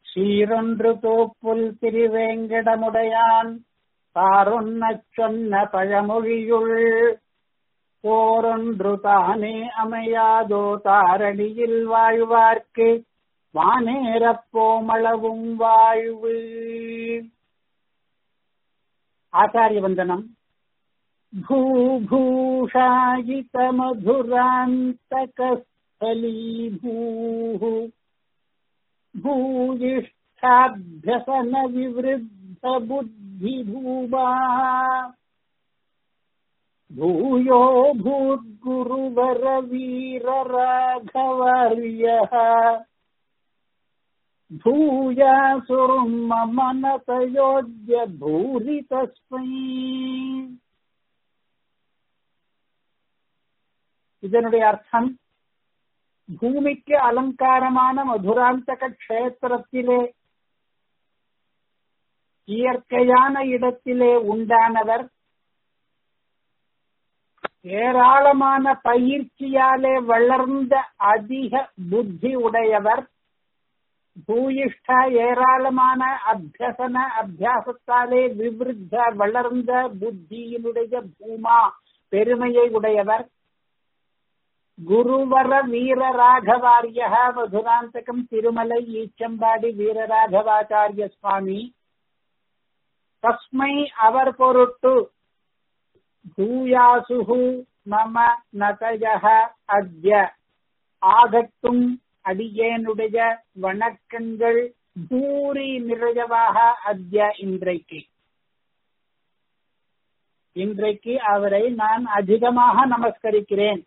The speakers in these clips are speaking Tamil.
சீரொன்று தோப்புல் திருவேங்கடமுடையான் தாரொன்னச் சொன்ன பழமொழியுள் போரொன்று தானே அமையாதோ தாரணியில் வாழ்வார்க்கு வானேரப் போமளவும் வாழ்வு ஆச்சாரிய வந்தனம் भूभूषायित मधुरान्तकस्थलीभूः भूयिष्ठाभ्यसन विवृद्ध बुद्धिभूमा भूयो भूद्गुरुवर वीरराघवर्यः भूयासुरं मम नतयोज्य भूरि तस्मै இதனுடைய அர்த்தம் பூமிக்கு அலங்காரமான மதுராந்தக கஷேத்திரத்திலே இயற்கையான இடத்திலே உண்டானவர் ஏராளமான பயிற்சியாலே வளர்ந்த அதிக புத்தி உடையவர் பூயிஷ்ட ஏராளமான அபியசன அபியாசத்தாலே விவருத்த வளர்ந்த புத்தியினுடைய பூமா பெருமையை உடையவர் குருவர வீரராகவாரிய மதுராந்தகம் திருமலை ஈச்சம்பாடி வீரராகவாச்சாரிய சுவாமி தஸ்மை அவர் பொருட்டு பூயாசுகு மம நதய அத்ய ஆகட்டும் அடியேனுடைய வணக்கங்கள் பூரி நிறையவாக அத்ய இன்றைக்கு இன்றைக்கு அவரை நான் அதிகமாக நமஸ்கரிக்கிறேன்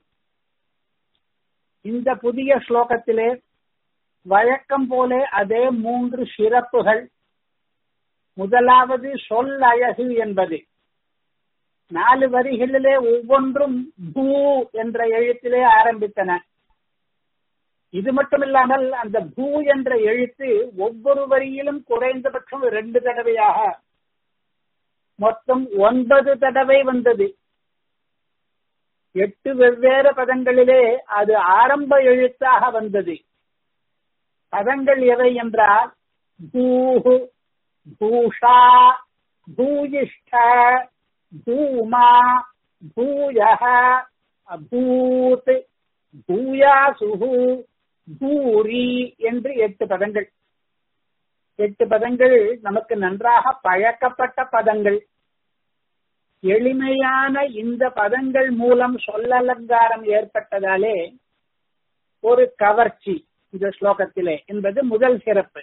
இந்த புதிய ஸ்லோகத்திலே வழக்கம் போல அதே மூன்று சிறப்புகள் முதலாவது சொல் அழகு என்பது நாலு வரிகளிலே ஒவ்வொன்றும் பூ என்ற எழுத்திலே ஆரம்பித்தன இது மட்டுமில்லாமல் அந்த பூ என்ற எழுத்து ஒவ்வொரு வரியிலும் குறைந்தபட்சம் ரெண்டு தடவையாக மொத்தம் ஒன்பது தடவை வந்தது எட்டு வெவ்வேறு பதங்களிலே அது ஆரம்ப எழுத்தாக வந்தது பதங்கள் எவை என்றால் பூஹு பூஷா பூயிஷ்ட பூமா பூயக அபூத் பூயாசுகு பூரி என்று எட்டு பதங்கள் எட்டு பதங்கள் நமக்கு நன்றாக பழக்கப்பட்ட பதங்கள் எளிமையான இந்த பதங்கள் மூலம் சொல்லலங்காரம் ஏற்பட்டதாலே ஒரு கவர்ச்சி இந்த ஸ்லோகத்திலே என்பது முதல் சிறப்பு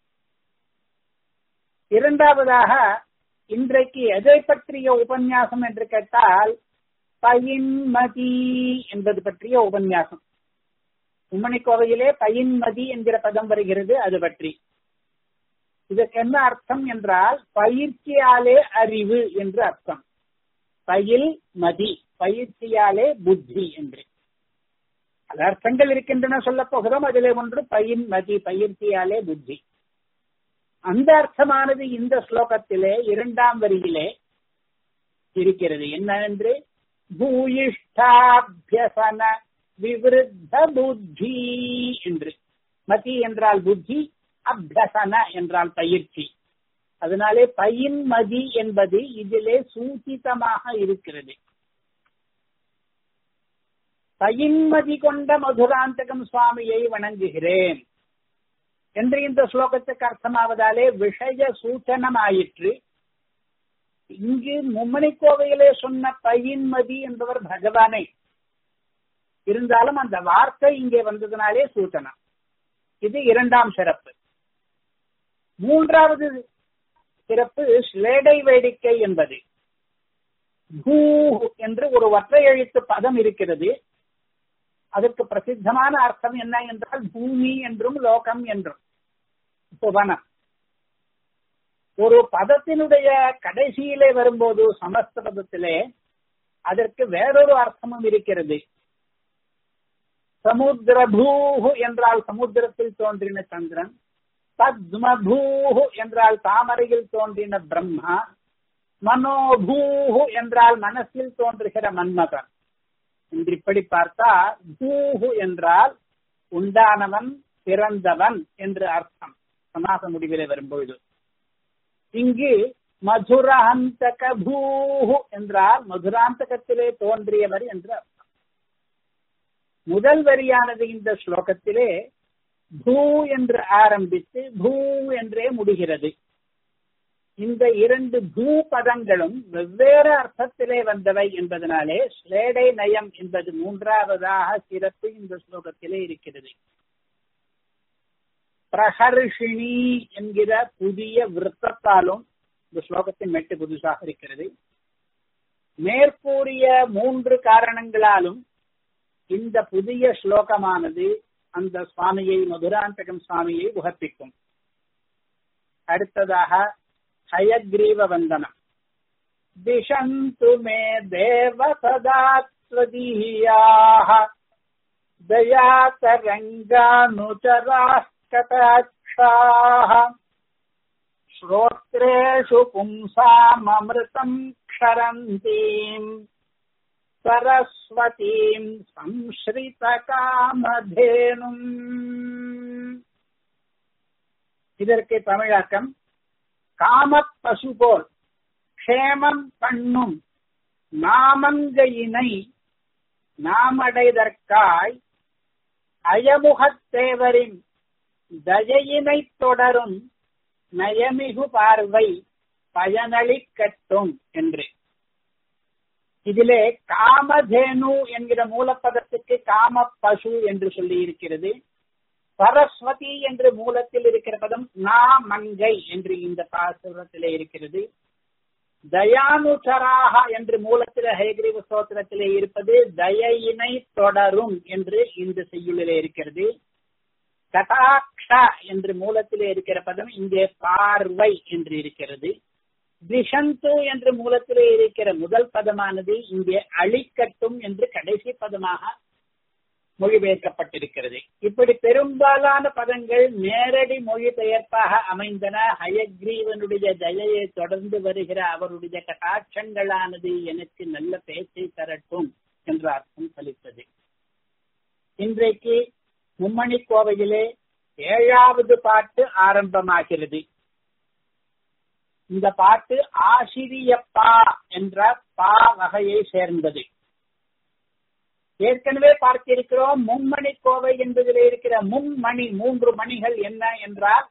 இரண்டாவதாக இன்றைக்கு எதை பற்றிய உபன்யாசம் என்று கேட்டால் பயின்மதி என்பது பற்றிய உபன்யாசம் உம்மணி கோவையிலே பயின்மதி என்கிற பதம் வருகிறது அது பற்றி இதற்கு என்ன அர்த்தம் என்றால் பயிற்சியாலே அறிவு என்று அர்த்தம் பயில் மதி பயிற்சியாலே புத்தி என்று பல அர்த்தங்கள் இருக்கின்றன சொல்ல போகிறோம் அதிலே ஒன்று பயின் மதி பயிற்சியாலே புத்தி அந்த அர்த்தமானது இந்த ஸ்லோகத்திலே இரண்டாம் வரியிலே இருக்கிறது என்ன என்று பூயிஷ்டாபியசன விவருத்த புத்தி என்று மதி என்றால் புத்தி அபியசன என்றால் பயிற்சி அதனாலே பயின் மதி என்பது இதிலே சூச்சிதமாக இருக்கிறது பயின்மதி கொண்ட மதுராந்தகம் சுவாமியை வணங்குகிறேன் என்று இந்த ஸ்லோகத்துக்கு அர்த்தமாவதாலே விஷய சூச்சனமாயிற்று இங்கு மும்மணி கோவையிலே சொன்ன பயின்மதி என்பவர் பகவானே இருந்தாலும் அந்த வார்த்தை இங்கே வந்ததுனாலே சூச்சனம் இது இரண்டாம் சிறப்பு மூன்றாவது சிறப்பு ஸ்லேடை வேடிக்கை என்பது பூ என்று ஒரு ஒற்றை எழுத்து பதம் இருக்கிறது அதற்கு பிரசித்தமான அர்த்தம் என்ன என்றால் பூமி என்றும் லோகம் என்றும் புவனம் ஒரு பதத்தினுடைய கடைசியிலே வரும்போது சமஸ்த பதத்திலே அதற்கு வேறொரு அர்த்தமும் இருக்கிறது சமுத்திர பூஹு என்றால் சமுத்திரத்தில் தோன்றின சந்திரன் பத்மபூஹு என்றால் தாமரையில் தோன்றின பிரம்மா மனோபூஹு என்றால் மனசில் தோன்றுகிற மன்மதன் என்று இப்படி பார்த்தா பூஹு என்றால் உண்டானவன் பிறந்தவன் என்று அர்த்தம் சமாச முடிவிலே வரும்பொழுது இங்கு மதுராந்தக பூஹு என்றால் மதுராந்தகத்திலே தோன்றியவர் என்று அர்த்தம் முதல் வரியானது இந்த ஸ்லோகத்திலே பூ என்று ஆரம்பித்து பூ என்றே முடிகிறது இந்த இரண்டு பூ பதங்களும் வெவ்வேறு அர்த்தத்திலே வந்தவை என்பதனாலே ஸ்லேடை நயம் என்பது மூன்றாவதாக சிறப்பு இந்த ஸ்லோகத்திலே இருக்கிறது பிரஹர்ஷினி என்கிற புதிய விருத்தத்தாலும் இந்த ஸ்லோகத்தின் மெட்டு புதுசாக இருக்கிறது மேற்கூறிய மூன்று காரணங்களாலும் இந்த புதிய ஸ்லோகமானது அந்த சுவாமியை மதுராந்தகம் சுவாமியை உகப்பிக்கும் அடுத்ததாக ஹயக்ரீவ வந்தனம் திஷந்து மே தேவ சதாத்வதீயாக தயாதரங்கானுச்சராः कटाक्षाः श्रोत्रेषु पुंसाममृतम् क्षरन्तीम् सरस्वतीम् संश्रितकामधेनुम् இதற்கு தமிழாக்கம் காமப் பசு போல் க்ஷேமம் பண்ணும் நாமங்கையினை நாமடைதற்காய் அயமுகத்தேவரின் தஜையினை தொடரும் நயமிகு பார்வை பயனளிக்கட்டும் என்று இதிலே காமதேனு என்கிற மூலப்பதத்துக்கு காம பசு என்று சொல்லி இருக்கிறது சரஸ்வதி என்று மூலத்தில் இருக்கிற பதம் நா மங்கை என்று இந்த பாசுரத்திலே இருக்கிறது தயானுசராக என்று மூலத்தில் ஹேகிரிவ ஸ்தோத்திரத்திலே இருப்பது தயையினை தொடரும் என்று இந்த செய்யுளிலே இருக்கிறது கடாட்ச என்று மூலத்திலே இருக்கிற பதம் இங்கே பார்வை என்று இருக்கிறது திஷந்து என்று மூலத்திலே இருக்கிற முதல் பதமானது இங்கே அழிக்கட்டும் என்று கடைசி பதமாக மொழிபெயர்க்கப்பட்டிருக்கிறது இப்படி பெரும்பாலான பதங்கள் நேரடி மொழிபெயர்ப்பாக அமைந்தன ஹயக்ரீவனுடைய தயையை தொடர்ந்து வருகிற அவருடைய கட்டாட்சங்களானது எனக்கு நல்ல பேச்சை தரட்டும் என்ற அர்த்தம் பலித்தது இன்றைக்கு மும்மணி கோவையிலே ஏழாவது பாட்டு ஆரம்பமாகிறது இந்த பாட்டு ஆசிரியப்பா என்ற பா வகையை சேர்ந்தது ஏற்கனவே பார்த்திருக்கிறோம் மும்மணி கோவை என்பதில் இருக்கிற மும்மணி மூன்று மணிகள் என்ன என்றால்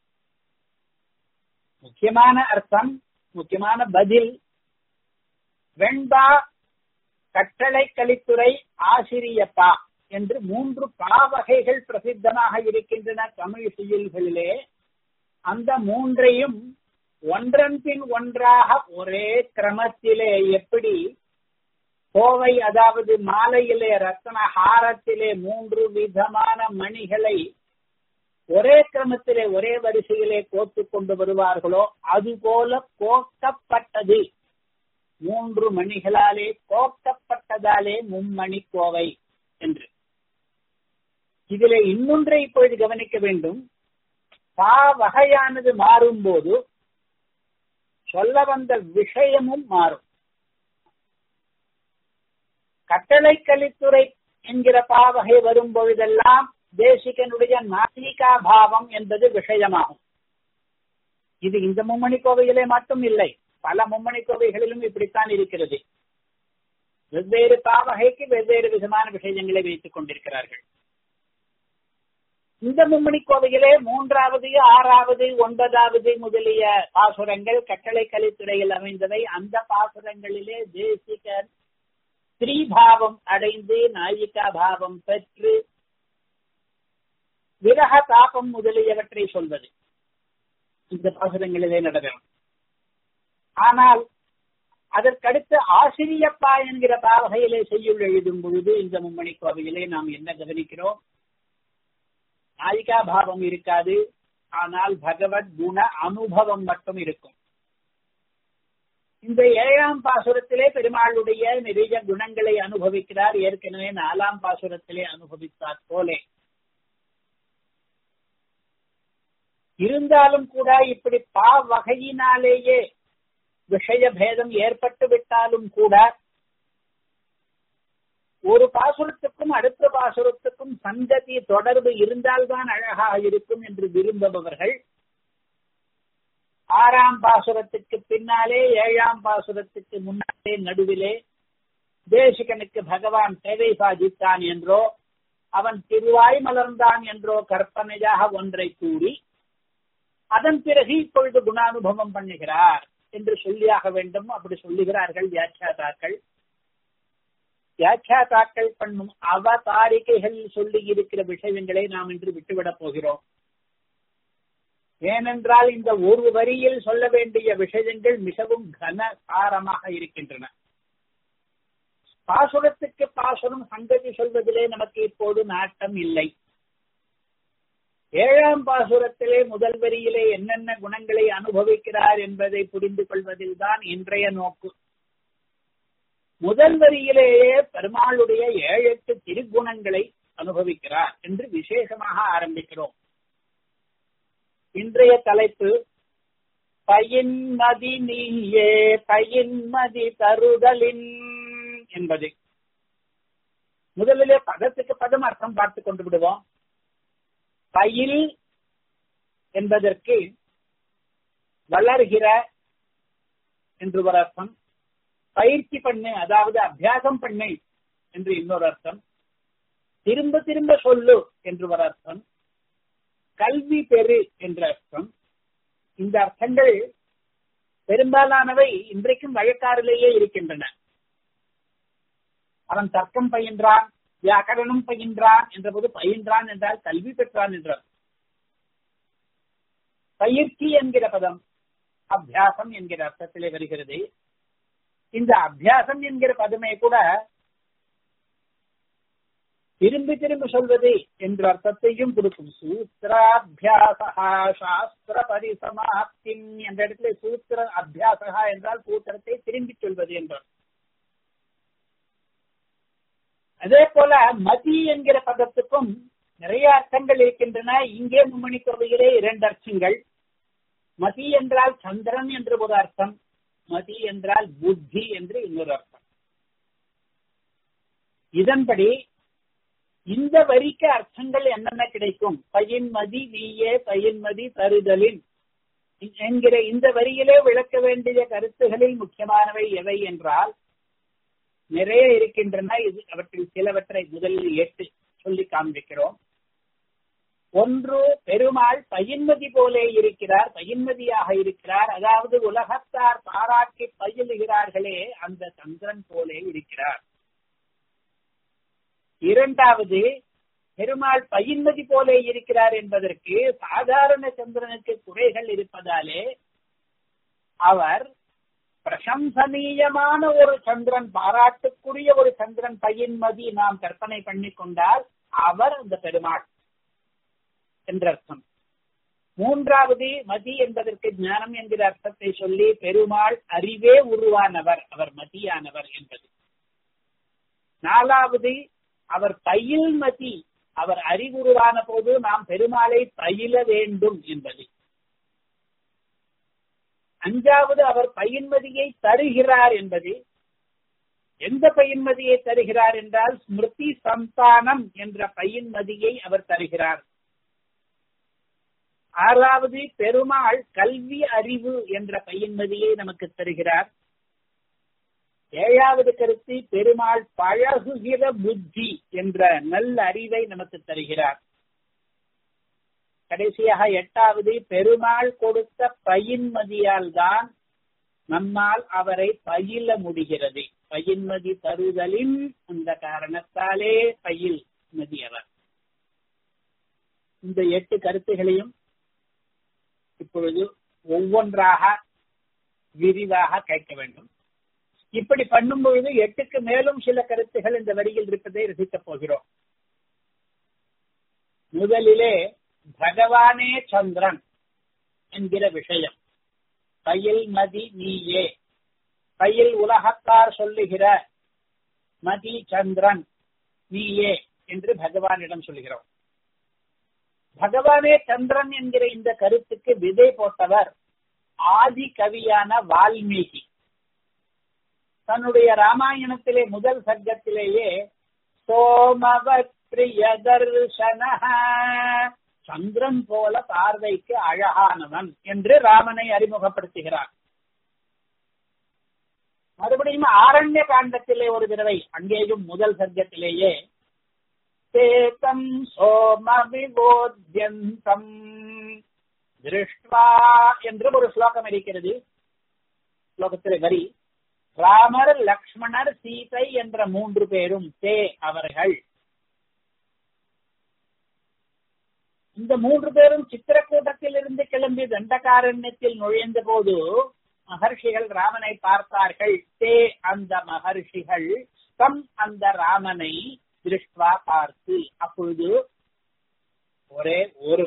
முக்கியமான அர்த்தம் முக்கியமான பதில் வெண்பா கட்டளை கலித்துறை ஆசிரியப்பா என்று மூன்று பாவகைகள் பிரசித்தமாக இருக்கின்றன தமிழ் செய்யுள்களிலே அந்த மூன்றையும் ஒன்றன் பின் ஒன்றாக ஒரே கிரமத்திலே எப்படி கோவை அதாவது மாலையிலே ரத்தன ஹாரத்திலே மூன்று விதமான மணிகளை ஒரே கிரமத்திலே ஒரே வரிசையிலே கோத்து கொண்டு வருவார்களோ அதுபோல கோக்கப்பட்டது மூன்று மணிகளாலே கோக்கப்பட்டதாலே மும்மணி கோவை என்று இதிலே இன்னொன்றை இப்பொழுது கவனிக்க வேண்டும் பா வகையானது மாறும்போது சொல்ல வந்த விஷயமும் மாறும் கட்டளை கலித்துறை என்கிற பாவகை வரும் பொழுதெல்லாம் தேசிகனுடைய நாசிகா பாவம் என்பது விஷயமாகும் இது இந்த மும்மணி கோவையிலே மட்டும் இல்லை பல மும்மணி கோவைகளிலும் இப்படித்தான் இருக்கிறது வெவ்வேறு பாவகைக்கு வெவ்வேறு விதமான விஷயங்களை வைத்துக் கொண்டிருக்கிறார்கள் இந்த மும்மணி கோவையிலே மூன்றாவது ஆறாவது ஒன்பதாவது முதலிய பாசுரங்கள் கட்டளை கலித்துறையில் அமைந்தவை அந்த பாசுரங்களிலே தேசிகர் ஸ்திரீபாவம் அடைந்து நாயிகா பாவம் பெற்று விரக தாபம் முதலியவற்றை சொல்வது இந்த பாசுரங்களிலே நடக்கும் ஆனால் அதற்கடுத்து ஆசிரியப்பா என்கிற பாவகையிலே செய்யுள் எழுதும் பொழுது இந்த மும்மணி கோவையிலே நாம் என்ன கவனிக்கிறோம் நாயிகா பாவம் இருக்காது ஆனால் பகவத் குண அனுபவம் மட்டும் இருக்கும் இந்த ஏழாம் பாசுரத்திலே பெருமாளுடைய நிறைய குணங்களை அனுபவிக்கிறார் ஏற்கனவே நாலாம் பாசுரத்திலே அனுபவித்தார் போலே இருந்தாலும் கூட இப்படி பா வகையினாலேயே விஷய பேதம் ஏற்பட்டு விட்டாலும் கூட ஒரு பாசுரத்துக்கும் அடுத்த பாசுரத்துக்கும் சந்ததி தொடர்பு இருந்தால்தான் அழகாக இருக்கும் என்று விரும்புபவர்கள் ஆறாம் பாசுரத்துக்கு பின்னாலே ஏழாம் பாசுரத்துக்கு முன்னாலே நடுவிலே தேசிகனுக்கு பகவான் சேவை சாதித்தான் என்றோ அவன் திருவாய் மலர்ந்தான் என்றோ கற்பனையாக ஒன்றை கூறி அதன் பிறகு இப்பொழுது குணானுபவம் பண்ணுகிறார் என்று சொல்லியாக வேண்டும் அப்படி சொல்லுகிறார்கள் வியாக்கியாதாக்கள் வியாக்கியாதாக்கள் பண்ணும் அவதாரிகைகள் சொல்லி இருக்கிற விஷயங்களை நாம் இன்று விட்டுவிடப் போகிறோம் ஏனென்றால் இந்த ஒரு வரியில் சொல்ல வேண்டிய விஷயங்கள் மிகவும் கனசாரமாக இருக்கின்றன பாசுரத்துக்கு பாசுரம் சங்கதி சொல்வதிலே நமக்கு இப்போது நாட்டம் இல்லை ஏழாம் பாசுரத்திலே முதல் வரியிலே என்னென்ன குணங்களை அனுபவிக்கிறார் என்பதை புரிந்து கொள்வதில் தான் இன்றைய நோக்கு முதல் வரியிலேயே பெருமாளுடைய ஏழு எட்டு திருக்குணங்களை அனுபவிக்கிறார் என்று விசேஷமாக ஆரம்பிக்கிறோம் இன்றைய தலைப்பு பயின்மதி நீயே பயின்மதி தருதலின் என்பது முதலிலே பதத்துக்கு பதம் அர்த்தம் பார்த்து கொண்டு விடுவோம் பயில் என்பதற்கு வளர்கிற என்று ஒரு அர்த்தம் பயிற்சி பண்ணு அதாவது அபியாசம் பண்ணு என்று இன்னொரு அர்த்தம் திரும்ப திரும்ப சொல்லு என்று ஒரு அர்த்தம் கல்வி பெறு என்ற அர்த்தம் இந்த அர்த்தங்கள் பெரும்பாலானவை இன்றைக்கும் வழக்காறிலேயே இருக்கின்றன அவன் தர்க்கம் பயின்றான் வியாக்கரணம் பயின்றான் என்ற போது பயின்றான் என்றால் கல்வி பெற்றான் என்றார் பயிற்சி என்கிற பதம் அபியாசம் என்கிற அர்த்தத்திலே வருகிறது இந்த அபியாசம் என்கிற பதமே கூட திரும்பி திரும்பி சொல்வது என்ற அர்த்தத்தையும் கொடுக்கும் சூத்திராபியாசா சாஸ்திர பரிசமாப்தி என்ற இடத்துல சூத்திர அபியாசகா என்றால் சூத்திரத்தை திரும்பி சொல்வது என்றார் அதே போல மதி என்கிற பதத்துக்கும் நிறைய அர்த்தங்கள் இருக்கின்றன இங்கே மும்மணி கோவையிலே இரண்டு அர்த்தங்கள் மதி என்றால் சந்திரன் என்று ஒரு அர்த்தம் மதி என்றால் புத்தி என்று இன்னொரு அர்த்தம் இதன்படி இந்த வரிக்கு அர்த்தங்கள் என்னென்ன கிடைக்கும் பயின்மதி நீயே பயின்மதி தருதலின் என்கிற இந்த வரியிலே விளக்க வேண்டிய கருத்துகளில் முக்கியமானவை எவை என்றால் நிறைய இருக்கின்றன இது அவற்றில் சிலவற்றை முதலில் எட்டு சொல்லி காண்பிக்கிறோம் ஒன்று பெருமாள் பயின்மதி போலே இருக்கிறார் பயின்மதியாக இருக்கிறார் அதாவது உலகத்தார் பாராட்டி பயிலுகிறார்களே அந்த சந்திரன் போலே இருக்கிறார் இரண்டாவது பெருமாள் பயின்மதி போலே இருக்கிறார் என்பதற்கு சாதாரண சந்திரனுக்கு குறைகள் இருப்பதாலே அவர் பிரசம்சனீயமான ஒரு சந்திரன் பாராட்டுக்குரிய ஒரு சந்திரன் பயின்மதி நாம் கற்பனை பண்ணி கொண்டால் அவர் அந்த பெருமாள் என்றர்த்தம் மூன்றாவது மதி என்பதற்கு ஞானம் என்கிற அர்த்தத்தை சொல்லி பெருமாள் அறிவே உருவானவர் அவர் மதியானவர் என்பது நாலாவது அவர் பயில் மதி அவர் அறிவுருவான போது நாம் பெருமாளை பயில வேண்டும் என்பது அஞ்சாவது அவர் பயின்மதியை தருகிறார் என்பது எந்த பயின்மதியை தருகிறார் என்றால் ஸ்மிருதி சந்தானம் என்ற பயின்மதியை அவர் தருகிறார் ஆறாவது பெருமாள் கல்வி அறிவு என்ற பயின்மதியை நமக்கு தருகிறார் ஏழாவது கருத்து பெருமாள் பழகுகிற புத்தி என்ற நல்ல அறிவை நமக்கு தருகிறார் கடைசியாக எட்டாவது பெருமாள் கொடுத்த பயின்மதியால் தான் நம்மால் அவரை பயில முடிகிறது பயின்மதி தருதலின் அந்த காரணத்தாலே பயில் மதி அவர் இந்த எட்டு கருத்துகளையும் இப்பொழுது ஒவ்வொன்றாக விரிவாக கேட்க வேண்டும் இப்படி பண்ணும் பொழுது எட்டுக்கு மேலும் சில கருத்துகள் இந்த வரியில் இருப்பதை ரசிக்கப் போகிறோம் முதலிலே பகவானே சந்திரன் என்கிற விஷயம் பயில் மதி நீயே பயில் உலகத்தார் சொல்லுகிற மதி சந்திரன் நீயே என்று பகவானிடம் சொல்லுகிறோம் பகவானே சந்திரன் என்கிற இந்த கருத்துக்கு விதை போட்டவர் ஆதி கவியான வால்மீகி தன்னுடைய ராமாயணத்திலே முதல் சர்க்கத்திலேயே சோமவத் பிரிய தர்சன சந்திரன் போல பார்வைக்கு அழகானவன் என்று ராமனை அறிமுகப்படுத்துகிறார் மறுபடியும் ஆரண்ய காண்டத்திலே ஒரு தடவை அங்கேயும் முதல் சர்க்கத்திலேயே சேதம் சோம விபோத்யந்தம் திருஷ்வா என்று ஒரு ஸ்லோகம் இருக்கிறது ஸ்லோகத்திலே வரி ராமர் லக்ஷ்மணர் சீதை என்ற மூன்று பேரும் தே அவர்கள் இந்த மூன்று பேரும் சித்திரக்கூட்டத்தில் இருந்து கிளம்பி தண்டகாரண்யத்தில் நுழைந்த போது மகர்ஷிகள் ராமனை பார்த்தார்கள் தே அந்த மகர்ஷிகள் தம் அந்த ராமனை திருஷ்வா பார்த்து அப்பொழுது ஒரே ஒரு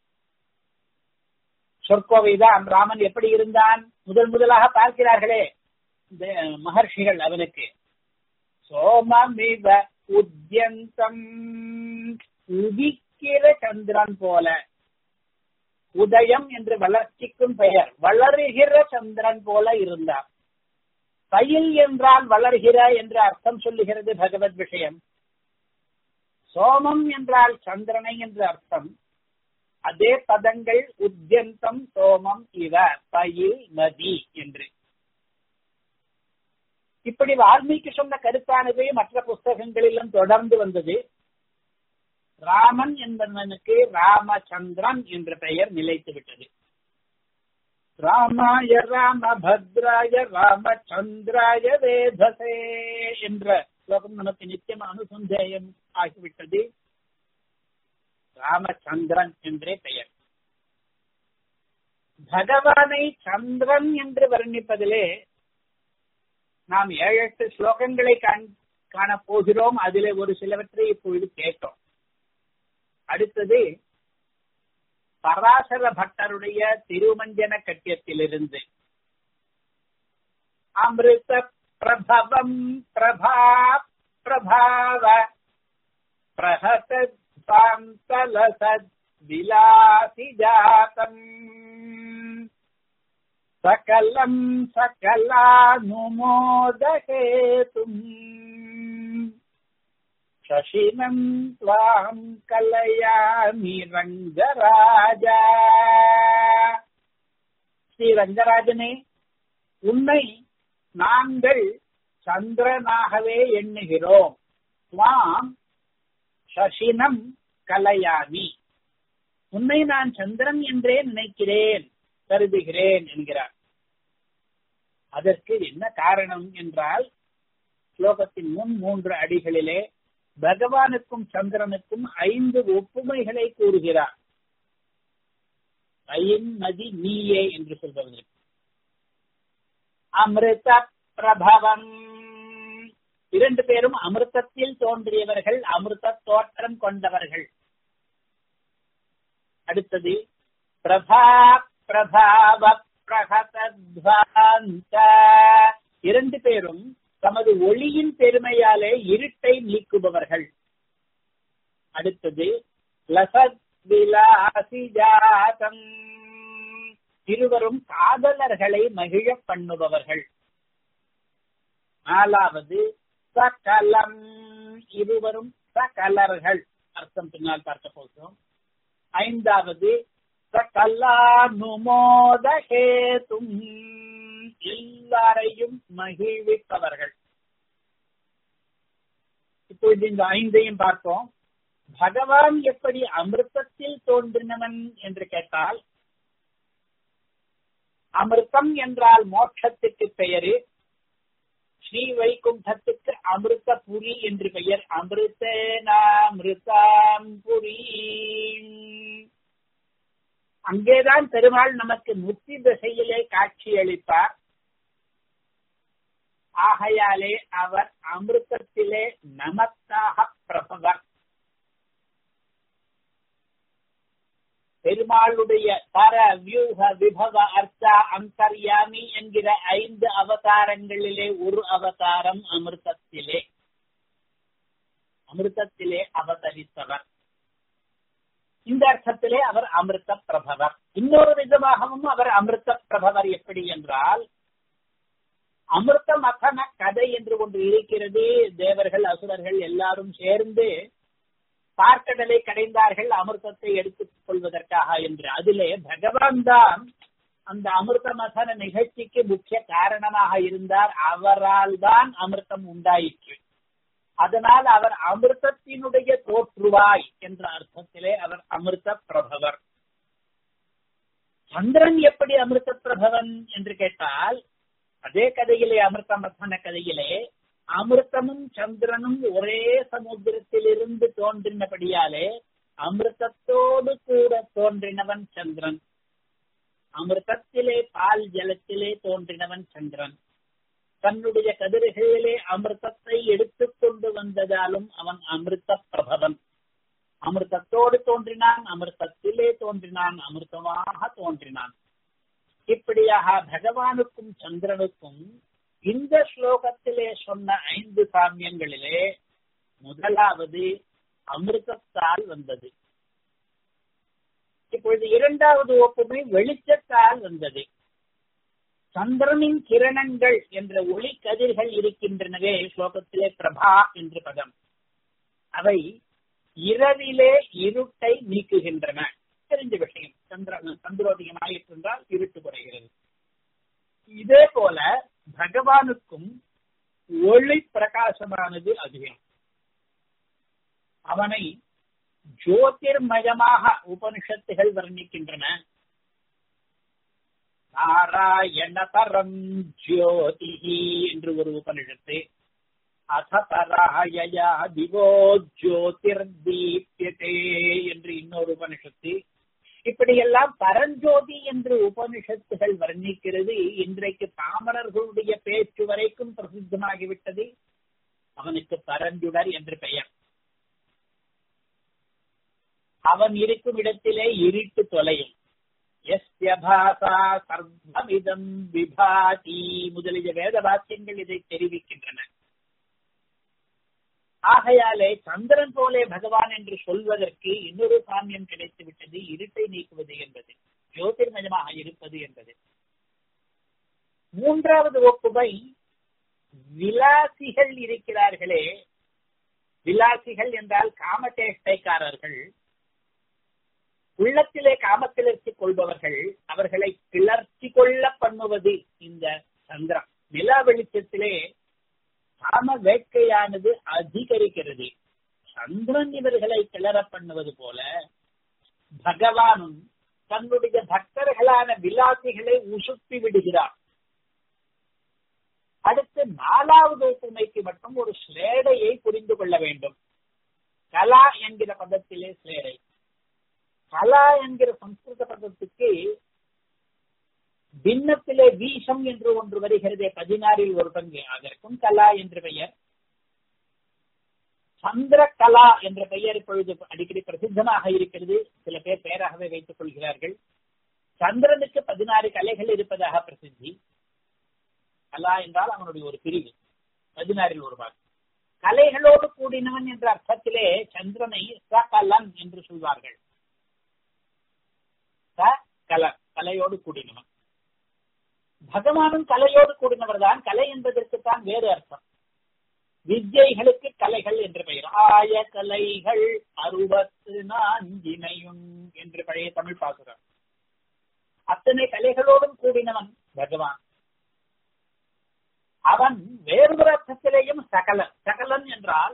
சொற்கோவைதான் ராமன் எப்படி இருந்தான் முதல் முதலாக பார்க்கிறார்களே இந்த மகர்ஷிகள் அவனுக்கு சோமமிவ உத்யந்தம் உதிக்கிற சந்திரன் போல உதயம் என்று வளர்ச்சிக்கும் பெயர் வளருகிற சந்திரன் போல இருந்தார் பயில் என்றால் வளர்கிற என்று அர்த்தம் சொல்லுகிறது பகவத் விஷயம் சோமம் என்றால் சந்திரனை என்று அர்த்தம் அதே பதங்கள் உத்தியந்தம் சோமம் இவ பயில் நதி என்று இப்படி வால்மீகி சொன்ன கருத்தானது மற்ற புஸ்தகங்களிலும் தொடர்ந்து வந்தது ராமன் என்பவனுக்கு ராமச்சந்திரன் என்ற பெயர் நிலைத்து விட்டது ராமாய ராமபத்ராய ராமச்சந்திராய வேதசே என்ற ஸ்லோகம் நமக்கு நித்தியம் அனுசந்தேயம் ஆகிவிட்டது ராமச்சந்திரன் என்றே பெயர் பகவானை சந்திரன் என்று வர்ணிப்பதிலே நாம் ஏழு எட்டு ஸ்லோகங்களை காண போகிறோம் அதிலே ஒரு சிலவற்றை இப்பொழுது கேட்டோம் அடுத்தது பராசர பட்டருடைய திருமஞ்சன கட்டியத்திலிருந்து அமிர்த பிரபவம் பிரபா பிரபாவ பிரஹதலசத் விலாசி ஜாதம் சகலம் சகலானுமோதகேதும் शशिनम् त्वाम् कलयामि ரங்கராஜா ஸ்ரீ ரங்கராஜனே உன்னை நாங்கள் சந்திரனாகவே எண்ணுகிறோம் துவாம் சசினம் கலையாமி உன்னை நான் சந்திரன் என்றே நினைக்கிறேன் கருதுகிறேன் என்கிறார் அதற்கு என்ன காரணம் என்றால் ஸ்லோகத்தின் முன் மூன்று அடிகளிலே பகவானுக்கும் சந்திரனுக்கும் ஐந்து ஒப்புமைகளை கூறுகிறார் ஐயின் நதி நீயே என்று சொல்பவர்கள் அமிர்த பிரபவம் இரண்டு பேரும் அமிர்தத்தில் தோன்றியவர்கள் அமிர்த தோற்றம் கொண்டவர்கள் அடுத்தது பிரபா பிரபாவ பிரகதத்வாந்த இரண்டு பேரும் தமது ஒளியின் பெருமையாலே இருட்டை நீக்குபவர்கள் அடுத்தது லசத் விலாசி ஜாதம் இருவரும் காதலர்களை மகிழ பண்ணுபவர்கள் நாலாவது சகலம் இருவரும் சகலர்கள் அர்த்தம் பின்னால் பார்க்க போகிறோம் ஐந்தாவது சகலானுமோதகேதும் எல்லாரையும் மகிழ்விப்பவர்கள் இப்பொழுது இந்த ஐந்தையும் பார்த்தோம் பகவான் எப்படி அமிர்தத்தில் தோன்றினவன் என்று கேட்டால் அமிர்தம் என்றால் மோட்சத்துக்கு பெயரு ஸ்ரீ வைகுண்டத்துக்கு அமிர்தபுரி என்று பெயர் அமிர்தேனாமிருதாம் புரி அங்கேதான் பெருமாள் நமக்கு முத்தி திசையிலே காட்சி அளிப்பார் ஆகையாலே அவர் அமிர்தத்திலே நமக்காக பிரபவர் பெருமாளுடைய பர வியூக விபவ அர்த்தா அந்தர்யாமி என்கிற ஐந்து அவதாரங்களிலே ஒரு அவதாரம் அமிர்தத்திலே அமிர்தத்திலே அவதரித்தவர் இந்த அர்த்தத்திலே அவர் அமிர்த பிரபவர் இன்னொரு விதமாகவும் அவர் அமிர்த பிரபவர் எப்படி என்றால் அமிர்த மதன கதை என்று ஒன்று இருக்கிறது தேவர்கள் அசுரர்கள் எல்லாரும் சேர்ந்து பார்க்கடலை கடைந்தார்கள் அமிர்தத்தை எடுத்துக் கொள்வதற்காக என்று அதிலே பகவான் தான் அந்த அமிர்த மதன நிகழ்ச்சிக்கு முக்கிய காரணமாக இருந்தார் அவரால் தான் அமிர்தம் உண்டாயிற்று அதனால் அவர் அமிர்தத்தினுடைய தோற்றுவாய் என்ற அர்த்தத்திலே அவர் அமிர்த பிரபவர் சந்திரன் எப்படி அமிர்த பிரபவன் என்று கேட்டால் அதே கதையிலே அமிர்த மதன கதையிலே அமிர்தமும் சந்திரனும் ஒரே சமுத்திரத்திலிருந்து தோன்றினபடியாலே அமிர்தத்தோடு கூட தோன்றினவன் சந்திரன் அமிர்தத்திலே பால் ஜலத்திலே தோன்றினவன் சந்திரன் தன்னுடைய கதிர்களிலே அமிர்தத்தை எடுத்துக் கொண்டு வந்ததாலும் அவன் அமிர்த பிரபவன் அமிர்தத்தோடு தோன்றினான் அமிர்தத்திலே தோன்றினான் அமிர்தமாக தோன்றினான் இப்படியாக பகவானுக்கும் சந்திரனுக்கும் இந்த ஸ்லோகத்திலே சொன்ன ஐந்து சாமியங்களிலே முதலாவது அமிர்தத்தால் வந்தது இப்பொழுது இரண்டாவது ஒப்புமை வெளிச்சத்தால் வந்தது சந்திரனின் கிரணங்கள் என்ற ஒளி கதிர்கள் இருக்கின்றனவே ஸ்லோகத்திலே பிரபா என்று பதம் அவை இரவிலே இருட்டை நீக்குகின்றன தெரிஞ்ச விஷயம் சந்திர சந்திரோதயம் ஆயிற்று என்றால் இருட்டு குறைகிறது இதே போல பகவானுக்கும் ஒளி பிரகாசமானது அதிகம் அவனை ஜோதிர்மயமாக உபனிஷத்துகள் வர்ணிக்கின்றன நாராயண பரம் ஜோதிஹி என்று ஒரு உபனிஷத்து அத பராயயா திவோ ஜோதிர் தீப்யதே என்று இன்னொரு உபனிஷத்து இப்படியெல்லாம் பரஞ்சோதி என்று உபனிஷத்துகள் வர்ணிக்கிறது இன்றைக்கு பாமரர்களுடைய பேச்சு வரைக்கும் பிரசித்தமாகிவிட்டது அவனுக்கு பரஞ்சுடர் என்று பெயர் அவன் இருக்கும் இடத்திலே இருட்டு தொலையும் எஸ்ய பாசா சர்வமிதம் விபாதி முதலிய வேத வாக்கியங்கள் இதை தெரிவிக்கின்றன ஆகையாலே சந்திரன் போலே பகவான் என்று சொல்வதற்கு இன்னொரு சாமியம் கிடைத்து விட்டது இருட்டை நீக்குவது என்பது ஜோதிர்மயமாக இருப்பது என்பது மூன்றாவது ஒப்புமை விலாசிகள் இருக்கிறார்களே விலாசிகள் என்றால் காமச்சேஷ்டைக்காரர்கள் உள்ளத்திலே காமக்கிளர்ச்சி கொள்பவர்கள் அவர்களை கிளர்ச்சி கொள்ள பண்ணுவது இந்த சந்திரன் நிலா வெளிச்சத்திலே காம வேட்கையானது அதிகரிக்கிறது சந்திரன் இவர்களை கிளற பண்ணுவது போல பகவானும் தன்னுடைய பக்தர்களான விலாசிகளை உசுப்பி விடுகிறார் அடுத்து நாலாவது ஒப்புமைக்கு மட்டும் ஒரு ஸ்லேடையை புரிந்து கொள்ள வேண்டும் கலா என்கிற பதத்திலே ஸ்லேடை கலா என்கிற சம்ஸ்கிருத பதத்துக்கு பின்னத்திலே வீசம் என்று ஒன்று வருகிறதே பதினாறில் ஒரு பங்கு அதற்கும் கலா என்று பெயர் சந்திர கலா என்ற பெயர் இப்பொழுது அடிக்கடி பிரசித்தமாக இருக்கிறது சில பேர் பெயராகவே வைத்துக் கொள்கிறார்கள் சந்திரனுக்கு பதினாறு கலைகள் இருப்பதாக பிரசித்தி கலா என்றால் அவனுடைய ஒரு பிரிவு பதினாறில் ஒரு பாகம் கலைகளோடு கூடினவன் என்ற அர்த்தத்திலே சந்திரனை சகலன் என்று சொல்வார்கள் கலர் கலையோடு கூடினவன் பகவானும் கலையோடு கூடினவர் தான் கலை என்பதற்கு தான் வேறு அர்த்தம் வித்யைகளுக்கு கலைகள் என்று பெயர் ஆய கலைகள் அறுபத்து நான்கினையும் என்று பழைய தமிழ் பாசுரம் அத்தனை கலைகளோடும் கூடினவன் பகவான் அவன் வேறொரு அர்த்தத்திலேயும் சகலன் சகலன் என்றால்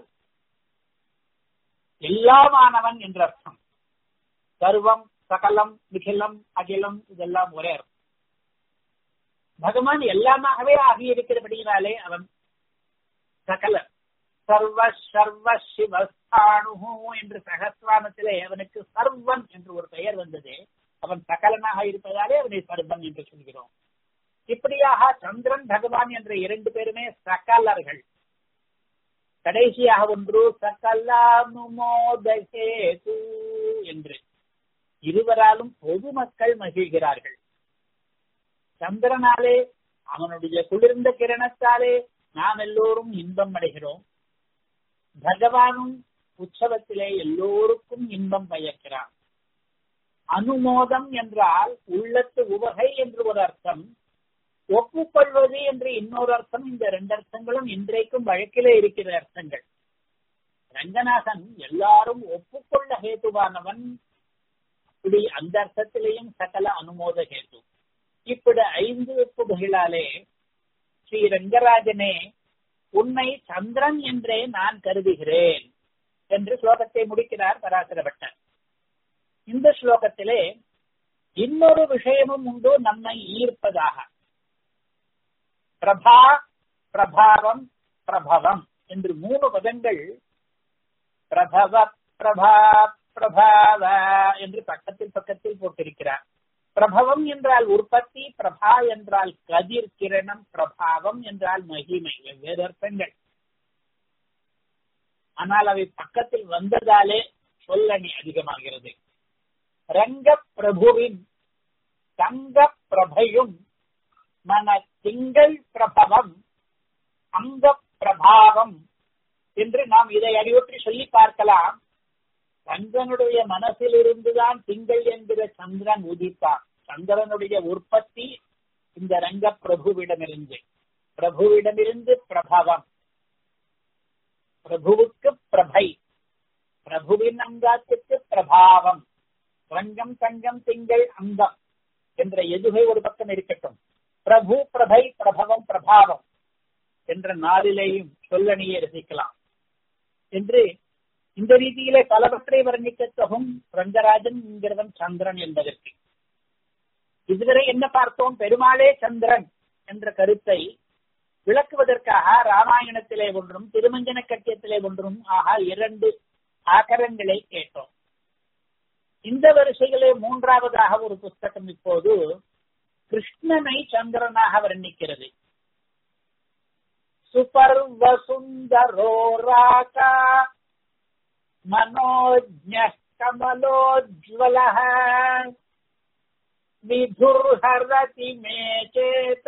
எல்லாமானவன் என்ற அர்த்தம் சர்வம் சகலம் நிகிலம் அகிலம் இதெல்லாம் ஒரே அர்த்தம் பகவான் எல்லாமாகவே ஆகியிருக்கிறபடியினாலே அவன் சகல சர்வ சர்வ சிவஸ்தானு என்று சகஸ்வானத்திலே அவனுக்கு சர்வன் என்று ஒரு பெயர் வந்தது அவன் சகலனாக இருப்பதாலே அவனை சர்வன் என்று சொல்கிறோம் இப்படியாக சந்திரன் பகவான் என்ற இரண்டு பேருமே சகலர்கள் கடைசியாக ஒன்று சகலானுமோதகேது என்று இருவராலும் பொதுமக்கள் மகிழ்கிறார்கள் சந்திரனாலே அவனுடைய குளிர்ந்த கிரணத்தாலே நாம் எல்லோரும் இன்பம் அடைகிறோம் பகவானும் உற்சவத்திலே எல்லோருக்கும் இன்பம் பயக்கிறான் அனுமோதம் என்றால் உள்ளத்து உவகை என்று ஒரு அர்த்தம் ஒப்புக்கொள்வது என்று இன்னொரு அர்த்தம் இந்த ரெண்டு அர்த்தங்களும் இன்றைக்கும் வழக்கிலே இருக்கிற அர்த்தங்கள் ரங்கநாதன் எல்லாரும் ஒப்புக்கொள்ள ஹேதுவானவன் இப்படி அந்த அர்த்தத்திலேயும் சகல அனுமோத ஹேது இப்படி ஐந்து ஒப்புகைகளாலே ஸ்ரீ ரங்கராஜனே உன்னை சந்திரன் என்றே நான் கருதுகிறேன் என்று ஸ்லோகத்தை முடிக்கிறார் பராசரப்பட்டர் இந்த ஸ்லோகத்திலே இன்னொரு விஷயமும் உண்டு நம்மை ஈர்ப்பதாக பிரபா பிரபாவம் பிரபவம் என்று மூணு பதங்கள் பிரபவ பிரபா பிரபாவ என்று பக்கத்தில் பக்கத்தில் போட்டிருக்கிறார் பிரபவம் என்றால் உற்பத்தி பிரபா என்றால் கதிர் கிரணம் பிரபாவம் என்றால் மகிமை வெவ்வேறு அர்த்தங்கள் ஆனால் அவை பக்கத்தில் வந்ததாலே சொல்லணி அதிகமாகிறது ரங்க பிரபுவின் தங்க பிரபையும் மன திங்கள் பிரபவம் அங்க பிரபாவம் என்று நாம் இதை அறிவுற்றி சொல்லி பார்க்கலாம் சந்திரனுடைய மனசில் இருந்துதான் திங்கள் என்கிற சந்திரன் உதித்தார் சந்திரனுடைய உற்பத்தி இந்த ரங்க பிரபுவிடமிருந்து பிரபுவிடமிருந்து பிரபவம் பிரபுவுக்கு பிரபை பிரபுவின் அங்கத்துக்கு பிரபாவம் ரங்கம் தங்கம் திங்கள் அங்கம் என்ற எதுகை ஒரு பக்கம் இருக்கட்டும் பிரபு பிரபை பிரபவம் பிரபாவம் என்ற நாளிலேயும் சொல்லணியை ரசிக்கலாம் என்று இந்த ரீதியிலே பலவற்றை வர்ணிக்க தொகும் ரங்கராஜன் என்கிறவன் சந்திரன் என்பதற்கு இதுவரை என்ன பார்த்தோம் பெருமாளே சந்திரன் என்ற கருத்தை விளக்குவதற்காக ராமாயணத்திலே ஒன்றும் திருமஞ்சன கட்டியத்திலே ஒன்றும் ஆக இரண்டு ஆக்கரங்களை கேட்டோம் இந்த வரிசையிலே மூன்றாவதாக ஒரு புஸ்தகம் இப்போது கிருஷ்ணனை சந்திரனாக வர்ணிக்கிறது சுபர்வ சுந்தரோ ராகா மனோஜ்ஞ கமலோஜ்வல விதுர்ஹரதி மே சேத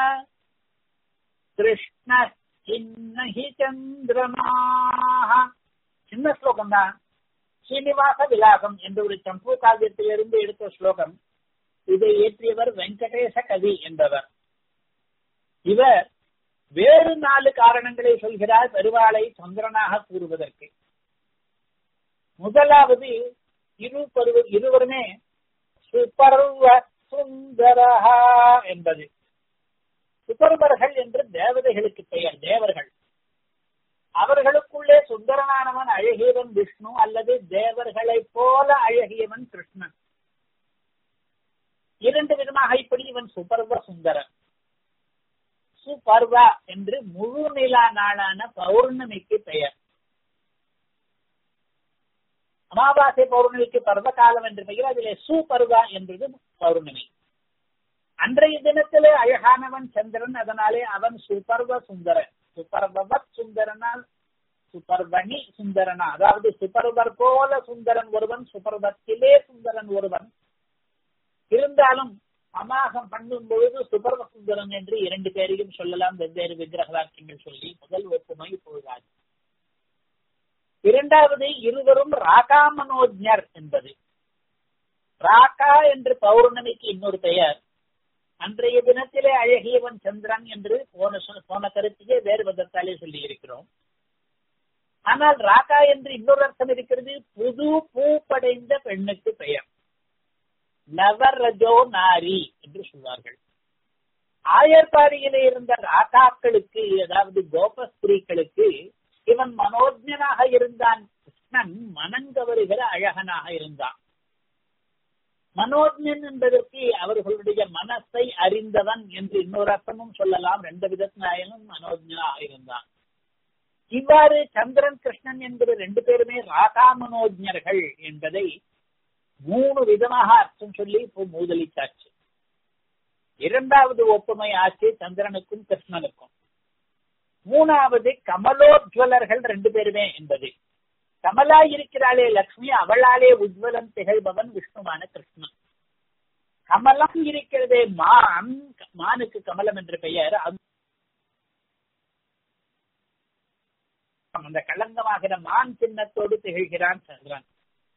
கிருஷ்ண சின்னஹி சந்திரமா சின்ன ஸ்லோகம் தான் ஸ்ரீனிவாச விலாசம் என்ற ஒரு சம்பு காவியத்திலிருந்து எடுத்த ஸ்லோகம் இதை இயற்றியவர் வெங்கடேச கவி என்பவர் இவர் வேறு நாலு காரணங்களை சொல்கிறார் பெருவாளை சந்திரனாக கூறுவதற்கு முதலாவது இரு பருவ இருவருமே சுபர்வ சுந்தரஹா என்பது சுபர்வர்கள் என்று தேவதைகளுக்கு பெயர் தேவர்கள் அவர்களுக்குள்ளே சுந்தரனானவன் அழகியவன் விஷ்ணு அல்லது தேவர்களைப் போல அழகியவன் கிருஷ்ணன் இரண்டு விதமாக இப்படி இவன் சுபர்வ சுந்தரன் சுபர்வா என்று முழு நிலா நாளான பௌர்ணமிக்கு பெயர் அமாவாசை பௌர்ணமிக்கு பருவ காலம் என்று பெயர் அதிலே சுபர்வா என்பது பௌர்ணமி அன்றைய தினத்திலே அழகானவன் சந்திரன் அதனாலே அவன் சுபர்வ சுந்தரன் சுபர்வத் சுந்தரனால் சுபர்வணி சுந்தரனா அதாவது சுபர்வர் போல சுந்தரன் ஒருவன் சுபர்வத்திலே சுந்தரன் ஒருவன் இருந்தாலும் அமாகம் பண்ணும் பொழுது சுபர்வ சுந்தரன் என்று இரண்டு பேரையும் சொல்லலாம் வெவ்வேறு விக்கிரக வாக்கியங்கள் சொல்லி முதல் ஒப்புமை பொழுதாது இரண்டாவது இருவரும் ராகா மனோஜர் என்பது ராகா என்று பௌர்ணமிக்கு இன்னொரு பெயர் அன்றைய தினத்திலே அழகியவன் சந்திரன் என்று போன போன கருத்தையே வேறு விதத்தாலே சொல்லி இருக்கிறோம் ஆனால் ராகா என்று இன்னொரு அர்த்தம் இருக்கிறது புது பூ படைந்த பெண்ணுக்கு பெயர் நவரஜோ நாரி என்று சொல்வார்கள் ஆயர்பாடியிலே இருந்த ராகாக்களுக்கு அதாவது கோபஸ்திரீகளுக்கு இவன் மனோஜனாக இருந்தான் கிருஷ்ணன் மனங்கவருகிற அழகனாக இருந்தான் மனோஜன் என்பதற்கு அவர்களுடைய மனசை அறிந்தவன் என்று இன்னொரு அர்த்தமும் சொல்லலாம் ரெண்டு விதத்தினாலும் மனோஜனாக இருந்தான் இவ்வாறு சந்திரன் கிருஷ்ணன் என்கிற ரெண்டு பேருமே ராகா மனோஜர்கள் என்பதை மூணு விதமாக அர்த்தம் சொல்லி இப்போ மூதலித்தாச்சு இரண்டாவது ஒப்புமை ஆச்சு சந்திரனுக்கும் கிருஷ்ணனுக்கும் மூணாவது கமலோஜ்வலர்கள் ரெண்டு பேருமே என்பது கமலா இருக்கிறாளே லக்ஷ்மி அவளாலே உஜ்வலன் திகழ்பவன் விஷ்ணுவான கிருஷ்ணன் கமலம் இருக்கிறதே மான் மானுக்கு கமலம் என்ற பெயர் அந்த களங்கமாகிற மான் சின்னத்தோடு திகழ்கிறான் சந்திரன்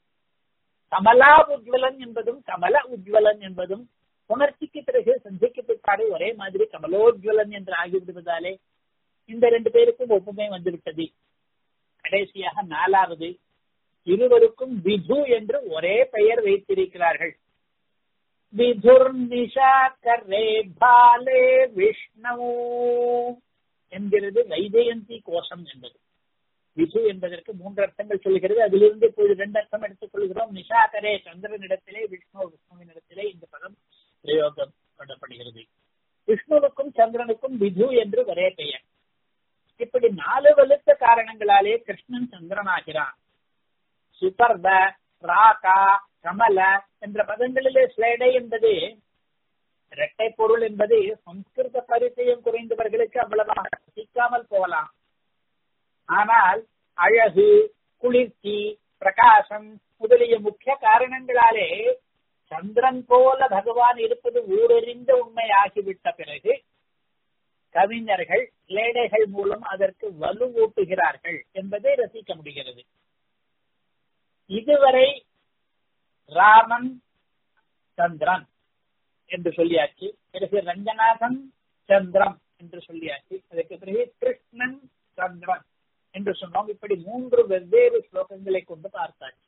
கமலா உஜ்வலன் என்பதும் கமல உஜ்வலன் என்பதும் புணர்ச்சிக்கு பிறகு சந்திக்கு பிற்பாடு ஒரே மாதிரி கமலோஜ்வலன் என்று ஆகிவிடுவதாலே இந்த ரெண்டு பேருக்கும் ஒப்புமை வந்துவிட்டது கடைசியாக நாலாவது இருவருக்கும் விது என்று ஒரே பெயர் வைத்திருக்கிறார்கள் விதுர் நிஷாக்கரே பாலே விஷ்ணு என்கிறது வைஜெயந்தி கோஷம் என்பது விசு என்பதற்கு மூன்று அர்த்தங்கள் சொல்கிறது அதிலிருந்து இப்போது ரெண்டு அர்த்தம் எடுத்துக் கொள்கிறோம் நிஷாகரே சந்திரனிடத்திலே விஷ்ணு விஷ்ணுவினிடத்திலே இந்த பதம் பிரயோகம் பண்ணப்படுகிறது விஷ்ணுவுக்கும் சந்திரனுக்கும் விது என்று ஒரே பெயர் இப்படி நாலு வலுத்த காரணங்களாலே கிருஷ்ணன் சந்திரனாகிறான் சுபர்த ராகா கமல என்ற பதங்களிலே ஸ்லேடை என்பது இரட்டை பொருள் என்பது சம்ஸ்கிருத பரிச்சயம் குறைந்தவர்களுக்கு அவ்வளவாக சிக்காமல் போகலாம் ஆனால் அழகு குளிர்ச்சி பிரகாசம் முதலிய முக்கிய காரணங்களாலே சந்திரன் போல பகவான் இருப்பது ஊரறிந்த உண்மையாகிவிட்ட பிறகு கவிஞர்கள் லேடைகள் மூலம் அதற்கு வலுவூட்டுகிறார்கள் என்பதை ரசிக்க முடிகிறது இதுவரை ராமன் சந்திரன் என்று சொல்லியாச்சு பிறகு ரங்கநாதன் சந்திரம் என்று சொல்லியாச்சு அதற்கு பிறகு கிருஷ்ணன் சந்திரன் என்று சொன்னோம் இப்படி மூன்று வெவ்வேறு ஸ்லோகங்களை கொண்டு பார்த்தாச்சு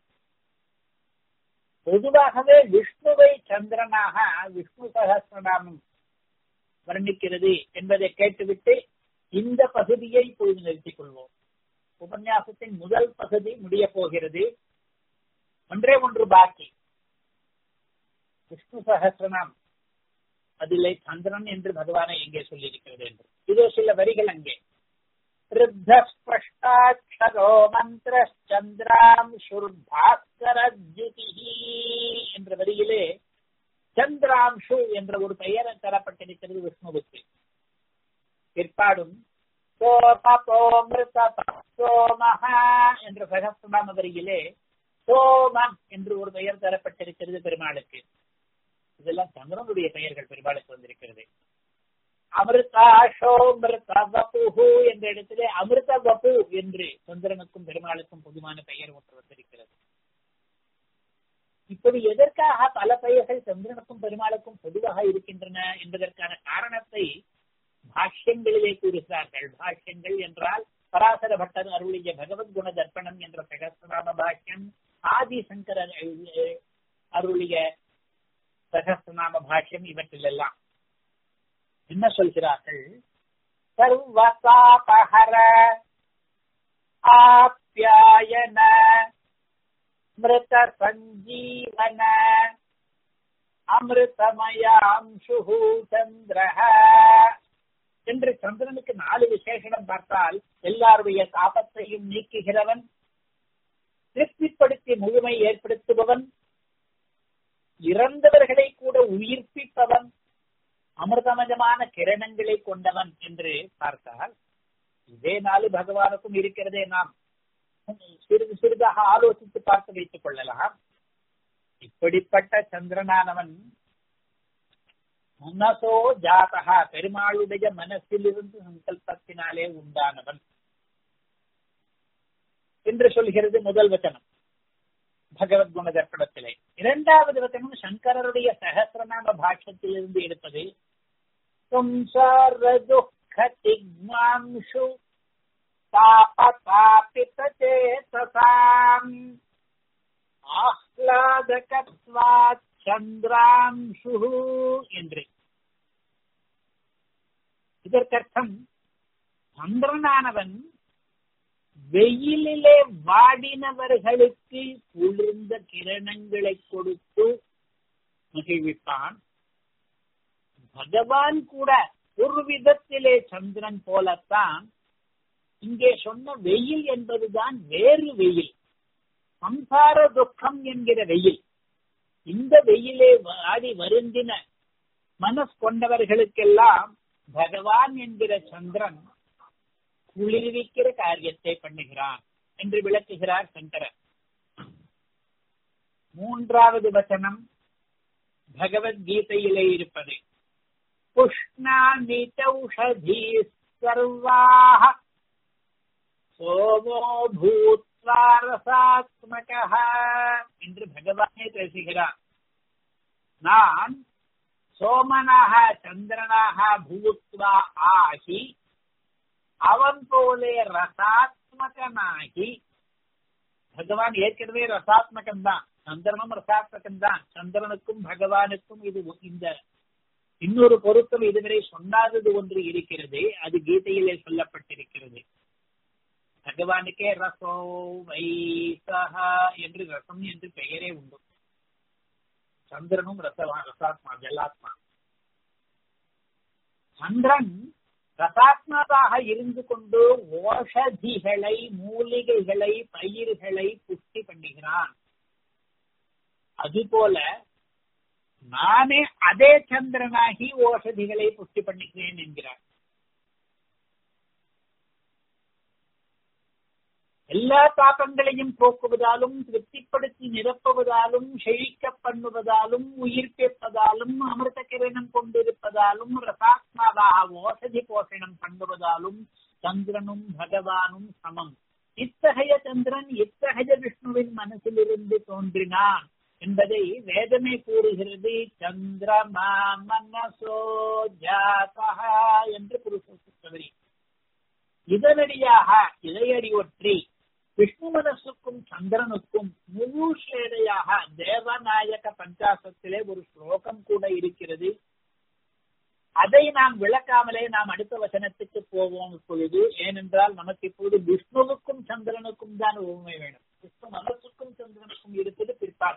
பொதுவாகவே விஷ்ணுவை சந்திரனாக விஷ்ணு சகசிரநாமம் வர்ணிக்கிறது என்பதை கேட்டுவிட்டு இந்த பகுதியை இப்பொழுது நிறுத்திக் கொள்வோம் உபன்யாசத்தின் முதல் பகுதி முடிய போகிறது ஒன்றே ஒன்று பாக்கி விஷ்ணு சகசிரநாம் அதிலே சந்திரன் என்று பகவானை எங்கே சொல்லியிருக்கிறது என்று இதோ சில வரிகள் அங்கே ருத்தஸ்பஷ்டாட்சரோ மந்திரச்சந்திராம் சுர்பாஸ்கரஜுதி என்ற வரியிலே சந்திராம்சு என்ற ஒரு பெயர் தரப்பட்டிருக்கிறது விஷ்ணுவுக்கு பிற்பாடும் சோமஹா என்ற சகசிரநாம வரியிலே சோமன் என்று ஒரு பெயர் தரப்பட்டிருக்கிறது பெருமாளுக்கு இதெல்லாம் சந்திரனுடைய பெயர்கள் பெருமாளுக்கு வந்திருக்கிறது அமிர்தாஷோமிருத வபுஹு என்ற இடத்திலே அமிர்த வபு என்று சந்திரனுக்கும் பெருமாளுக்கும் பொதுவான பெயர் ஒன்று வந்திருக்கிறது இப்படி எதற்காக பல பெயர்கள் சந்திரனுக்கும் பெருமாளுக்கும் பொதுவாக இருக்கின்றன என்பதற்கான காரணத்தை பாஷ்யங்களிலே கூறுகிறார்கள் பாஷ்யங்கள் என்றால் பராசர பட்டர் அருளிய பகவத் குண தர்ப்பணம் என்ற சகசிரநாம பாஷ்யம் ஆதிசங்கரர் அருளிய சகசிரநாம பாஷ்யம் இவற்றிலெல்லாம் என்ன சொல்கிறார்கள் சர்வசாபஹர ஆப்யாயன மிருத சஞ்சீவன அமிர்தமயாம்சு சந்திரஹ என்று சந்திரனுக்கு நாலு விசேஷனம் பார்த்தால் எல்லாருடைய தாபத்தையும் நீக்குகிறவன் திருப்திப்படுத்தி முழுமை ஏற்படுத்துபவன் இறந்தவர்களை கூட உயிர்ப்பிப்பவன் அமிர்தமயமான கிரணங்களை கொண்டவன் என்று பார்த்தால் இதே நாலு பகவானுக்கும் இருக்கிறதே நாம் சிறிது சிறிதாக ஆலோசித்து பார்த்து வைத்துக் கொள்ளலாம் இப்படிப்பட்ட சந்திரனானவன் மனசோ ஜாதகா பெருமாளுடைய மனசிலிருந்து சங்கல்பத்தினாலே உண்டானவன் என்று சொல்கிறது முதல் வச்சனம் பகவத் குண தர்ப்பணத்திலே இரண்டாவது வச்சனம் சங்கரருடைய சகசிரநாம பாஷ்யத்திலிருந்து எடுப்பது சம்சார துக்க திக்மாம்சு தாபதாபித சேதசாம் ஆஹ்லாதகத்வாத் சந்திராம்சு என்று இதற்கர்த்தம் சந்திரனானவன் வெயிலிலே வாடினவர்களுக்கு குளிர்ந்த கிரணங்களை கொடுத்து மகிழ்விப்பான் பகவான் கூட ஒரு விதத்திலே சந்திரன் போலத்தான் இங்கே சொன்ன வெயில் என்பதுதான் வேறு வெயில் சம்சார துக்கம் என்கிற வெயில் இந்த வெயிலே வாடி வருந்தின மனஸ் கொண்டவர்களுக்கெல்லாம் பகவான் என்கிற சந்திரன் குளிர்விக்கிற காரியத்தை பண்ணுகிறான் என்று விளக்குகிறார் சங்கரர் மூன்றாவது வசனம் பகவத்கீதையிலே இருப்பது புஷ்ணாமிதௌஷதி சர்வாக சோமோ பூத்வா ரசாத்மக என்று பகவானே பேசுகிறார் நான் சோமனாக சந்திரனாக பூத்வா ஆகி அவன் போலே ரசாத்மகனாகி பகவான் ஏற்கனவே ரசாத்மகம் தான் சந்திரனும் ரசாத்மகம் தான் சந்திரனுக்கும் பகவானுக்கும் இது இந்த இன்னொரு பொருத்தம் இதுவரை சொன்னாதது ஒன்று இருக்கிறது அது கீதையிலே சொல்லப்பட்டிருக்கிறது பகவானுக்கே ரசோ வைசகா என்று ரசம் என்று பெயரே உண்டு சந்திரனும் ரசவா ரசாத்மா ஜலாத்மா சந்திரன் ரசாத்மாவாக இருந்து கொண்டு ஓஷதிகளை மூலிகைகளை பயிர்களை புஷ்டி பண்ணுகிறான் அதுபோல நானே அதே சந்திரனாகி ஓஷதிகளை புஷ்டி பண்ணுகிறேன் என்கிறார் எல்லா தாக்கங்களையும் போக்குவதாலும் திருப்திப்படுத்தி நிரப்புவதாலும் செழிக்க பண்ணுவதாலும் உயிர் கேட்பதாலும் அமிர்த கிரணம் கொண்டிருப்பதாலும் ரசாத்மாவாக ஓசதி போஷணம் பண்ணுவதாலும் சந்திரனும் பகவானும் சமம் இத்தகைய சந்திரன் இத்தகைய விஷ்ணுவின் மனசிலிருந்து தோன்றினான் என்பதை வேதமே கூறுகிறது சந்திரமா மனசோ ஜாதா என்று புருஷவரி இதனடியாக இதையடி ஒற்றி விஷ்ணு மனசுக்கும் சந்திரனுக்கும் முழு சேடையாக தேவநாயக பஞ்சாசத்திலே ஒரு ஸ்லோகம் கூட இருக்கிறது அதை நாம் விளக்காமலே நாம் அடுத்த வசனத்துக்கு போவோம் இப்பொழுது ஏனென்றால் நமக்கு இப்பொழுது விஷ்ணுவுக்கும் சந்திரனுக்கும் தான் உண்மை வேணும் விஷ்ணு மனசுக்கும் சந்திரனுக்கும் இருப்பது பிற்பாடு